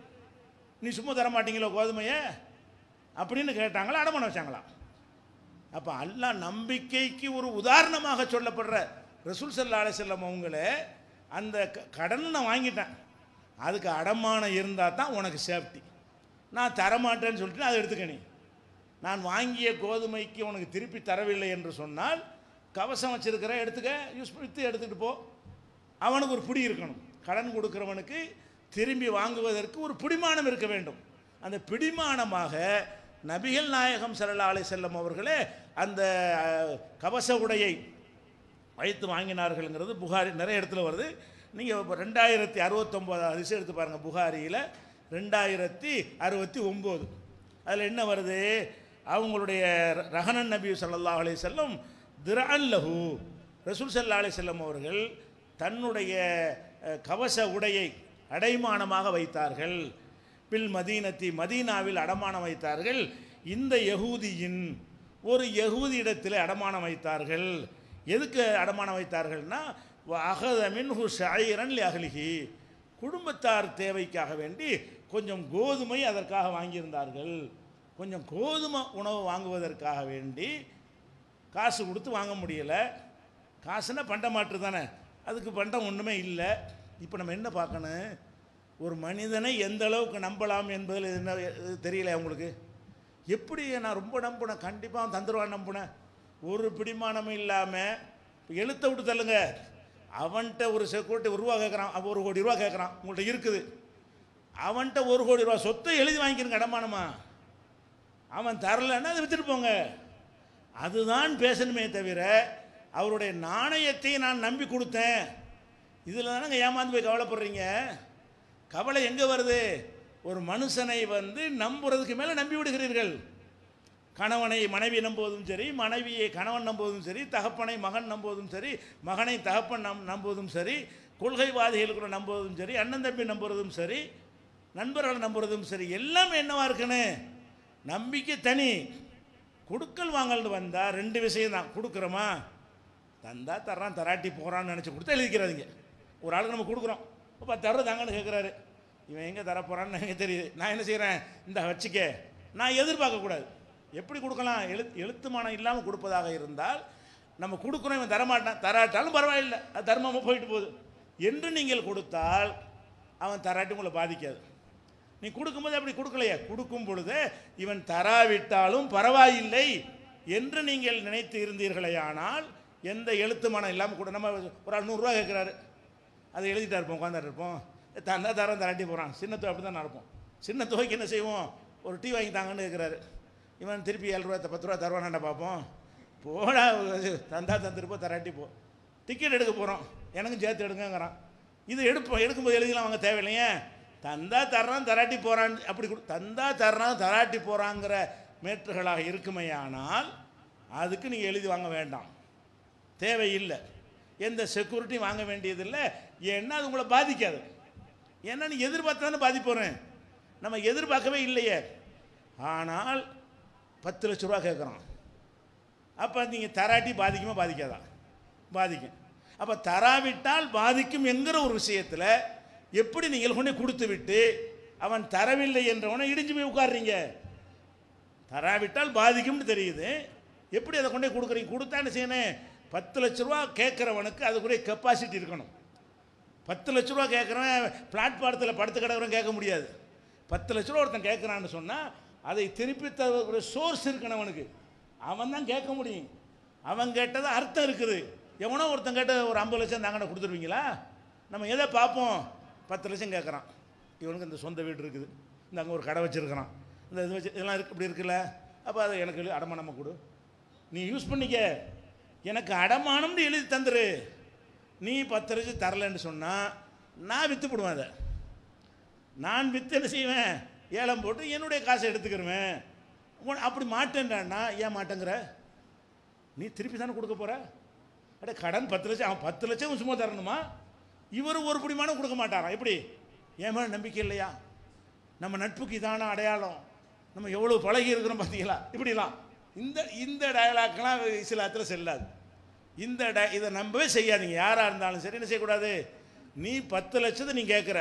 நீ சும்மா தர மாட்டீங்களோ கோதுமையை அப்படின்னு கேட்டாங்களா அடமானம் வச்சாங்களா அப்போ அல்லாஹ் நம்பிக்கைக்கு ஒரு உதாரணமாக சொல்லப்படுற ரசூல் சல்லா அலிசல்லம் அவங்களே அந்த க- கடனை நான் வாங்கிட்டேன் அதுக்கு அடமானம் இருந்தால் தான் உனக்கு சேஃப்டி நான் தரமாட்டேன்னு சொல்லிட்டு அதை எடுத்துக்க நீ நான் வாங்கிய கோதுமைக்கு உனக்கு திருப்பி தரவில்லை என்று சொன்னால் கவசம் வச்சிருக்கிற எடுத்துக்க யூஸ் வித்து எடுத்துக்கிட்டு போ அவனுக்கு ஒரு பிடி இருக்கணும் கடன் கொடுக்கிறவனுக்கு திரும்பி வாங்குவதற்கு ஒரு பிடிமானம் இருக்க வேண்டும் அந்த பிடிமானமாக நபிகள் நாயகம் ஸல்லல்லாஹு அலைஹி செல்லம் அவர்களே அந்த அஹ், கவச உடையை வைத்து வாங்கினார்கள்ங்கிறது புகாரி நிறைய இடத்துல வருது நீங்கள் ரெண்டாயிரத்தி அறுபத்தொம்போது அதிசயம் எடுத்து பாருங்கள் புகாரியில் ரெண்டாயிரத்தி அறுபத்தி ஒம்பது அதில் என்ன வருது அவங்களுடைய ர- ரஹனன் நபி ஸல்லல்லாஹு அலைஹி செல்லம் திரான் லஹு ரசூல் ஸல்லல்லாஹு அலைஹி செல்லம் அவர்கள் தன்னுடைய அஹ், கவச உடையை அடைமானமாக வைத்தார்கள் பில் மதீனத்தி மதீனாவில் அடமானம் வைத்தார்கள் இந்த யகூதியின் ஒரு யகூதி இடத்தில் அடமானம் வைத்தார்கள் எதுக்கு அடமானம் வைத்தார்கள்னா அகதமின் ஹு ஷாயிரன் அகலிகி குடும்பத்தார் தேவைக்காக வேண்டி கொஞ்சம் கோதுமை அதற்காக வாங்கியிருந்தார்கள் கொஞ்சம் கோதுமை உணவு வாங்குவதற்காக வேண்டி காசு கொடுத்து வாங்க முடியலை காசுனா பண்டமாற்று தானே அதுக்கு பண்டம் ஒன்றுமே இல்லை இப்போ நம்ம என்ன பார்க்கணும் ஒரு மனிதனை எந்த அளவுக்கு நம்பலாம் என்பதில் என்ன இது தெரியல உங்களுக்கு எப்படி நான் ரொம்ப நம்பினேன் கண்டிப்பாக தந்துடுவான் நம்பினேன் ஒரு பிடிமானமும் இல்லாமல் எழுத்த விட்டு தள்ளுங்க அவன்கிட்ட ஒரு செக்யூரிட்டி ஒரு ரூபா கேட்குறான் அவன் ஒரு கோடி ரூபா கேட்குறான் உங்கள்கிட்ட இருக்குது அவன்கிட்ட ஒரு கோடி ரூபா சொத்தை எழுதி வாங்கிக்கிறங்க அடமானமா அவன் தரலைன்னா அதை வித்துட்டு போங்க அதுதான் பேசணுமே தவிர அவருடைய நாணயத்தை நான் நம்பி கொடுத்தேன் இதில் தானங்க ஏமாந்து போய் கவலைப்படுறீங்க கவலை எங்கே வருது ஒரு மனுஷனை வந்து நம்புறதுக்கு மேலே நம்பி விடுகிறீர்கள் கணவனை மனைவி நம்புவதும் சரி மனைவியை கணவன் நம்புவதும் சரி தகப்பனை மகன் நம்புவதும் சரி மகனை தகப்பன் நம் நம்புவதும் சரி கொள்கைவாதிகளுக்குள்ள நம்புவதும் சரி அண்ணன் தம்பி நம்புறதும் சரி நண்பர்களை நம்புறதும் சரி எல்லாமே என்னவா இருக்குன்னு நம்பிக்கை தனி கொடுக்கல் வாங்கல்னு வந்தால் ரெண்டு விஷயம் தான் கொடுக்குறோமா தந்தா தர்றான் தராட்டி போகிறான்னு நினச்சி கொடுத்து எழுதிக்கிறாதீங்க ஒரு ஆளுக்கு நம்ம கொடுக்குறோம் இப்போ பத்தாயிரம் தாங்கன்னு கேட்குறாரு இவன் எங்கே தரப்போகிறான்னு எனக்கு தெரியுது நான் என்ன செய்கிறேன் இந்த வச்சுக்க நான் எதிர்பார்க்கக்கூடாது எப்படி கொடுக்கலாம் எழுத்து எழுத்துமானம் இல்லாமல் கொடுப்பதாக இருந்தால் நம்ம கொடுக்குறோம் இவன் தரமாட்டான் தராட்டாலும் பரவாயில்லை அது தர்மமாக போயிட்டு போகுது என்று நீங்கள் கொடுத்தால் அவன் தராட்டி உங்களை பாதிக்காது நீ கொடுக்கும்போது அப்படி கொடுக்கலையே கொடுக்கும் பொழுது இவன் தராவிட்டாலும் பரவாயில்லை என்று நீங்கள் நினைத்து இருந்தீர்களே ஆனால் எந்த எழுத்து மனம் இல்லாமல் கூட நம்ம ஒரு ஆள் நூறுரூவா கேட்குறாரு அதை எழுதிட்டா இருப்போம் உட்காந்துட்டு இருப்போம் தந்தா தரம் தராட்டி போகிறான் சின்னத்துவ அப்படி தான் நடப்போம் சின்ன தொகைக்கு என்ன செய்வோம் ஒரு டீ வாங்கி தாங்கன்னு கேட்குறாரு இவன் திருப்பி ஏழு ரூபா பத்து ரூபா தருவானாண்டா பார்ப்போம் போடா தந்தா தந்துருப்போ தராட்டி போ டிக்கெட் எடுக்க போகிறோம் எனக்கும் சேர்த்து எடுங்கங்கிறான் இது எடுப்போம் எடுக்கும்போது எழுதிலாம் வாங்க தேவையில்லையே தந்தா தர்றான் தராட்டி போகிறான் அப்படி கொடு தந்தா தர்றான் தராட்டி போகிறாங்கிற மேற்றுகளாக இருக்குமையானால் அதுக்கு நீங்கள் எழுதி வாங்க வேண்டாம் தேவையில்லை எந்த செக்யூரிட்டியும் வாங்க வேண்டியதில்லை ஏன்னா அது உங்களை பாதிக்காது ஏன்னா நீ எதிர்பார்த்து தானே பாதிப்போகிறேன் நம்ம எதிர்பார்க்கவே இல்லையே ஆனால் பத்து லட்ச ரூபா கேட்குறோம் அப்போ நீங்கள் தராட்டி பாதிக்குமா பாதிக்காதா பாதிக்கும் அப்போ தராவிட்டால் பாதிக்கும் என்கிற ஒரு விஷயத்தில் எப்படி நீங்கள் கொண்டு கொடுத்து விட்டு அவன் தரவில்லை என்றவனை இடிஞ்சு போய் உட்கார்றீங்க தராவிட்டால் பாதிக்கும்னு தெரியுது எப்படி அதை கொண்டு போய் கொடுக்குறீங்க கொடுத்தா என்ன செய்யணும் பத்து லட்ச ரூபா கேட்குறவனுக்கு அதுக்குரிய கெப்பாசிட்டி இருக்கணும் பத்து லட்ச ரூபா கேட்குறவன் பிளாட்பாரத்தில் படுத்து கிடக்குறவன் கேட்க முடியாது பத்து லட்ச ரூபா ஒருத்தன் கேட்குறான்னு சொன்னால் அதை திருப்பி தர ஒரு சோர்ஸ் இருக்கணும் அவனுக்கு அவன் தான் கேட்க முடியும் அவன் கேட்டது அர்த்தம் இருக்குது எவனோ ஒருத்தன் கேட்ட ஒரு ஐம்பது லட்சம் தாங்கண்ணா கொடுத்துருவீங்களா நம்ம எதை பார்ப்போம் பத்து லட்சம் கேட்குறான் இவனுக்கு இந்த சொந்த வீடு இருக்குது இந்த அங்கே ஒரு கடை வச்சுருக்கிறான் இந்த இது வச்சு இதெல்லாம் இருக்கு இப்படி இருக்குல்ல அப்போ அதை எனக்கு அடமானமாக கொடு நீ யூஸ் பண்ணிக்க எனக்கு அடமானம்னு எழுதி தந்துரு நீ பத்து லட்சம் தரலன்னு சொன்னால் நான் விற்று போடுவேன் அதை நான் விற்று என்ன செய்வேன் ஏலம் போட்டு என்னுடைய காசை எடுத்துக்கிருவேன் உன் அப்படி மாட்டேன்டான்னா ஏன் மாட்டேங்கிற நீ திருப்பி தானே கொடுக்க போற அட கடன் பத்து லட்சம் அவன் பத்து லட்சம் சும்மா தரணுமா இவர் ஒரு பிடிமானம் கொடுக்க மாட்டாராம் எப்படி என் மேலே நம்பிக்கை இல்லையா நம்ம நட்புக்கு இதான அடையாளம் நம்ம எவ்வளோ பழகி இருக்கிறோம் பார்த்தீங்களா இப்படிலாம் இந்த இந்த டயலாக்லாம் இஸ்லாத்தில் செல்லாது இந்த ட இதை நம்பவே செய்யாதீங்க யாராக இருந்தாலும் சரி என்ன செய்யக்கூடாது நீ பத்து லட்சத்தை நீ கேட்குற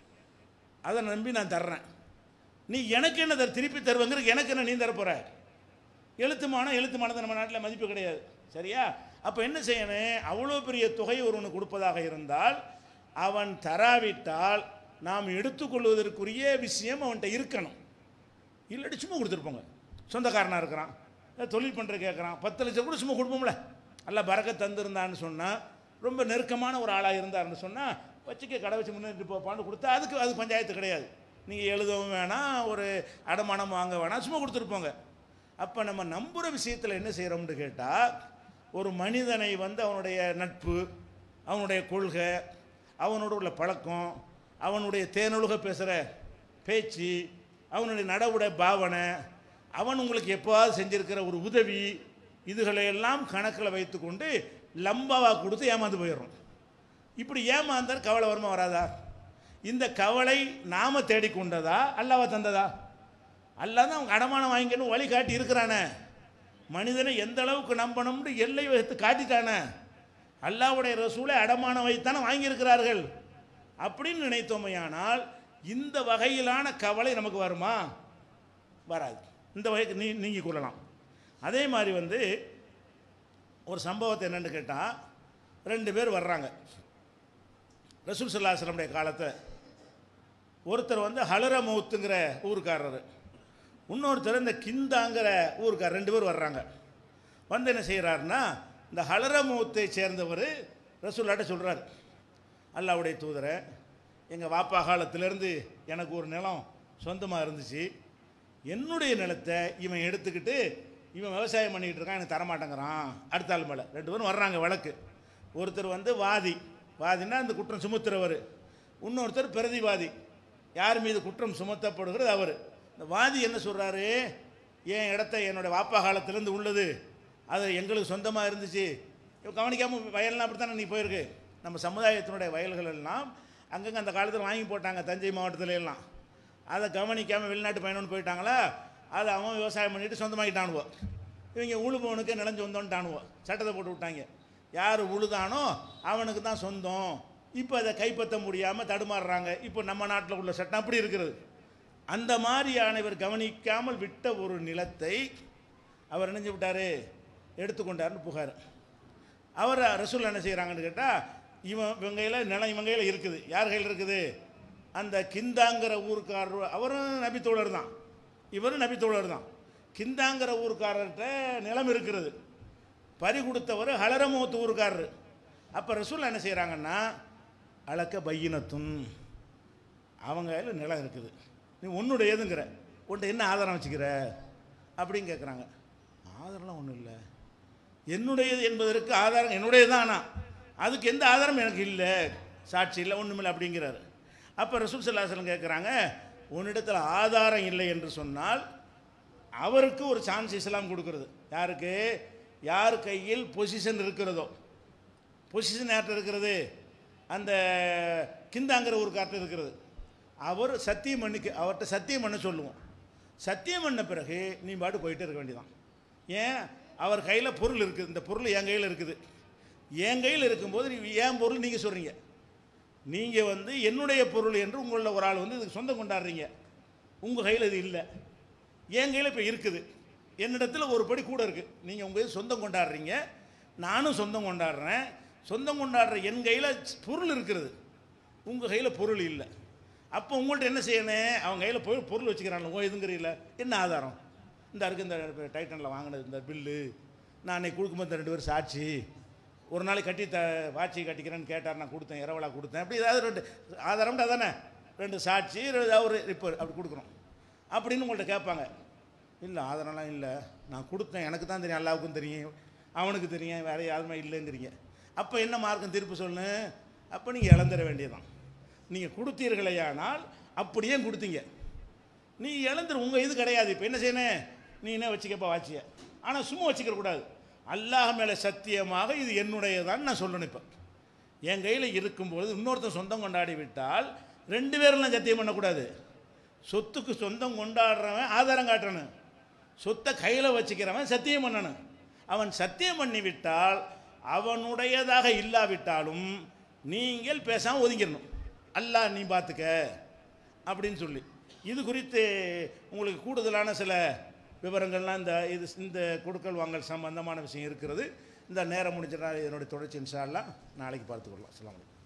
அதை நம்பி நான் தர்றேன் நீ எனக்கு என்ன தர திருப்பி தருவங்கிற எனக்கு என்ன நீ தரப்போற எழுத்துமானம் எழுத்துமானது நம்ம நாட்டில் மதிப்பு கிடையாது சரியா அப்போ என்ன செய்யணும் அவ்வளோ பெரிய தொகை ஒருவனுக்கு கொடுப்பதாக இருந்தால் அவன் தராவிட்டால் நாம் எடுத்துக்கொள்வதற்குரிய விஷயம் அவன்கிட்ட இருக்கணும் இல்லாட்டி சும்மா கொடுத்துருப்போங்க சொந்தக்காரனாக இருக்கிறான் ஏதோ தொழில் பண்ணுற கேட்குறான் பத்து லட்சம் கூட சும்மா கொடுப்போம்ல அல்ல பறக்க தந்திருந்தான்னு சொன்னால் ரொம்ப நெருக்கமான ஒரு ஆளாக இருந்தாருன்னு சொன்னால் வச்சுக்க கடை வச்சு முன்னேறி போப்பான்னு கொடுத்தா அதுக்கு அது பஞ்சாயத்து கிடையாது நீங்கள் எழுதவும் வேணாம் ஒரு அடமானம் வாங்க வேணாம் சும்மா கொடுத்துருப்போங்க அப்போ நம்ம நம்புகிற விஷயத்தில் என்ன செய்கிறோம்னு கேட்டால் ஒரு மனிதனை வந்து அவனுடைய நட்பு அவனுடைய கொள்கை அவனோட உள்ள பழக்கம் அவனுடைய தேனொழுக பேசுகிற பேச்சு அவனுடைய நடவுட பாவனை அவன் உங்களுக்கு எப்போவாவது செஞ்சிருக்கிற ஒரு உதவி இதுகளை எல்லாம் கணக்கில் வைத்துக்கொண்டு லம்பாவாக கொடுத்து ஏமாந்து போயிடுறோம் இப்படி ஏமாந்தால் கவலை வருமா வராதா இந்த கவலை நாம தேடிக்கொண்டதா அல்லாவா தந்ததா அல்லா தான் அவங்க அடமானம் வாங்கிக்கணும் வழி காட்டி இருக்கிறானே மனிதனை எந்த அளவுக்கு நம்பணும்னு எல்லை வைத்து காட்டிட்டானே அல்லாவுடைய ரசூலை அடமானம் வைத்தானே வாங்கியிருக்கிறார்கள் அப்படின்னு நினைத்தோமையானால் இந்த வகையிலான கவலை நமக்கு வருமா வராது இந்த வகைக்கு நீ நீங்கி கொள்ளலாம் அதே மாதிரி வந்து ஒரு சம்பவத்தை என்னென்னு கேட்டால் ரெண்டு பேர் வர்றாங்க ரசூல் சல்லாஹலமுடைய காலத்தை ஒருத்தர் வந்து ஹலரமௌத்துங்கிற ஊருக்காரர் இன்னொருத்தர் இந்த கிந்தாங்கிற ஊருக்காரர் ரெண்டு பேர் வர்றாங்க வந்து என்ன செய்கிறாருன்னா இந்த ஹலரமௌத்தை சேர்ந்தவர் ரசூல்லாட்ட சொல்கிறார் அல்லாவுடைய தூதரை எங்கள் வாப்பா காலத்திலேருந்து எனக்கு ஒரு நிலம் சொந்தமாக இருந்துச்சு என்னுடைய நிலத்தை இவன் எடுத்துக்கிட்டு இவன் விவசாயம் பண்ணிக்கிட்டு இருக்கான் எனக்கு தரமாட்டேங்கிறான் அடுத்த ஆள் மேலே ரெண்டு பேரும் வர்றாங்க வழக்கு ஒருத்தர் வந்து வாதி வாதினா அந்த குற்றம் சுமத்துறவர் இன்னொருத்தர் பிரதிவாதி யார் மீது குற்றம் சுமத்தப்படுகிறது அவர் இந்த வாதி என்ன சொல்கிறாரு என் இடத்த என்னோடய வாப்பா காலத்திலேருந்து உள்ளது அது எங்களுக்கு சொந்தமாக இருந்துச்சு இப்போ கவனிக்காமல் வயல்லாம் அப்படி தானே நீ போயிருக்கு நம்ம சமுதாயத்தினுடைய வயல்கள் எல்லாம் அங்கங்கே அந்த காலத்தில் வாங்கி போட்டாங்க தஞ்சை மாவட்டத்துல எல்லாம் அதை கவனிக்காமல் வெளிநாட்டு பயணம்னு போயிட்டாங்களா அதை அவன் விவசாயம் பண்ணிட்டு சொந்தமாக்கிட்டானுவோம் இவங்க உழுபவனுக்கு நிலஞ்சு வந்தோன்ட்டானுவோம் சட்டத்தை போட்டு விட்டாங்க யார் உழுதானோ அவனுக்கு தான் சொந்தம் இப்போ அதை கைப்பற்ற முடியாமல் தடுமாறுறாங்க இப்போ நம்ம நாட்டில் உள்ள சட்டம் அப்படி இருக்கிறது அந்த மாதிரியான இவர் கவனிக்காமல் விட்ட ஒரு நிலத்தை அவர் நினைஞ்சு விட்டாரு எடுத்துக்கொண்டார்னு புகார் அவர் ரசூல் என்ன செய்கிறாங்கன்னு கேட்டால் இவன் இவங்க கையில் நிலம் இவங்க கையில் இருக்குது யார் கையில் இருக்குது அந்த கிந்தாங்கிற ஊருக்காரர் அவரும் நபித்தோழர் தான் இவரும் நபித்தோழர் தான் கிந்தாங்கிற ஊருக்காரர்கிட்ட நிலம் இருக்கிறது பறி கொடுத்தவர் ஹலரமூத்து ஊருக்காரர் அப்போ ரசூல் என்ன செய்கிறாங்கன்னா அளக்க பையினத்துன் அவங்க கையில் நிலம் இருக்குது நீ உன்னுடையதுங்கிற உன்ட்ட என்ன ஆதாரம் வச்சுக்கிற அப்படின்னு கேட்குறாங்க ஆதாரம்லாம் ஒன்றும் இல்லை என்னுடையது என்பதற்கு ஆதாரம் என்னுடையது தான் ஆனால் அதுக்கு எந்த ஆதாரம் எனக்கு இல்லை சாட்சி இல்லை ஒன்றுமில்லை அப்படிங்கிறாரு அப்போ ரசூல் சல்லாஹலம் கேட்குறாங்க உன்னிடத்தில் ஆதாரம் இல்லை என்று சொன்னால் அவருக்கு ஒரு சான்ஸ் இஸ்லாம் கொடுக்கிறது யாருக்கு யார் கையில் பொசிஷன் இருக்கிறதோ பொசிஷன் யார்கிட்ட இருக்கிறது அந்த கிந்தாங்கிற ஒரு கார்ட்ட இருக்கிறது அவர் சத்தியம் பண்ணிக்கு அவர்கிட்ட சத்தியம் பண்ண சொல்லுவோம் சத்தியம் பண்ண பிறகு நீ பாட்டு போயிட்டே இருக்க வேண்டியதான் ஏன் அவர் கையில் பொருள் இருக்குது இந்த பொருள் என் கையில் இருக்குது என் கையில் இருக்கும்போது நீ என் பொருள் நீங்கள் சொல்கிறீங்க நீங்கள் வந்து என்னுடைய பொருள் என்று உங்களில் ஒரு ஆள் வந்து இதுக்கு சொந்தம் கொண்டாடுறீங்க உங்கள் கையில் இது இல்லை என் கையில் இப்போ இருக்குது என்னிடத்தில் ஒரு படி கூட இருக்குது நீங்கள் உங்கள் இது சொந்தம் கொண்டாடுறீங்க நானும் சொந்தம் கொண்டாடுறேன் சொந்தம் கொண்டாடுற என் கையில் பொருள் இருக்கிறது உங்கள் கையில் பொருள் இல்லை அப்போ உங்கள்கிட்ட என்ன செய்யணும் அவன் கையில் போய் பொருள் வச்சுக்கிறான் ஓ இதுங்கிறீல்ல என்ன ஆதாரம் இந்த இருக்கு இந்த டைட்டனில் வாங்கினது இந்த பில்லு நான் அன்னைக்கு கொடுக்கும்போது இந்த ரெண்டு பேரும் சாட்சி ஒரு நாளைக்கு கட்டி த வாட்சி கட்டிக்கிறேன்னு கேட்டார் நான் கொடுத்தேன் இரவலா கொடுத்தேன் அப்படி ஏதாவது ரெண்டு ஆதாரம்டா தானே ரெண்டு சாட்சி ரெ- ஒரு ரிப்போர்ட் அப்படி கொடுக்குறோம் அப்படின்னு உங்கள்கிட்ட கேட்பாங்க இல்லை ஆதாரம்லாம் இல்லை நான் கொடுத்தேன் எனக்கு தான் தெரியும் அல்லாவுக்கும் தெரியும் அவனுக்கு தெரியும் வேற யாருமே இல்லைங்கிறீங்க அப்போ என்ன மார்க்கம் தீர்ப்பு சொல்லு அப்போ நீங்கள் இழந்துட வேண்டியதுதான் நீங்கள் கொடுத்தீர்களேயானால் அப்படியே கொடுத்தீங்க நீ இழந்துரு உங்கள் இது கிடையாது இப்போ என்ன செய்யணும் நீ என்ன வச்சுக்கப்பா வாட்சிய ஆனால் சும்மா வச்சுக்கிற கூடாது அல்லாஹ் மேலே சத்தியமாக இது என்னுடையதான் நான் சொல்லணும் இப்போ என் கையில் இருக்கும்பொழுது இன்னொருத்தன் சொந்தம் கொண்டாடி விட்டால் ரெண்டு பேரும் சத்தியம் பண்ணக்கூடாது சொத்துக்கு சொந்தம் கொண்டாடுறவன் ஆதாரம் காட்டணும் சொத்தை கையில் வச்சுக்கிறவன் சத்தியம் பண்ணணும் அவன் சத்தியம் பண்ணி விட்டால் அவனுடையதாக இல்லாவிட்டாலும் நீங்கள் பேசாமல் ஒதுங்கிடணும் அல்லாஹ் நீ பார்த்துக்க அப்படின்னு சொல்லி இது குறித்து உங்களுக்கு கூடுதலான சில விவரங்கள்லாம் இந்த இது இந்த கொடுக்கல் வாங்கல் சம்பந்தமான விஷயம் இருக்கிறது இந்த நேரம் முடிஞ்சிடா இதனுடைய தொடர்ச்சி இன்ஷா அல்லாஹ் நாளைக்கு பார்த்துக்கொள்ளலாம் அஸ்ஸலாமு அலைக்கும்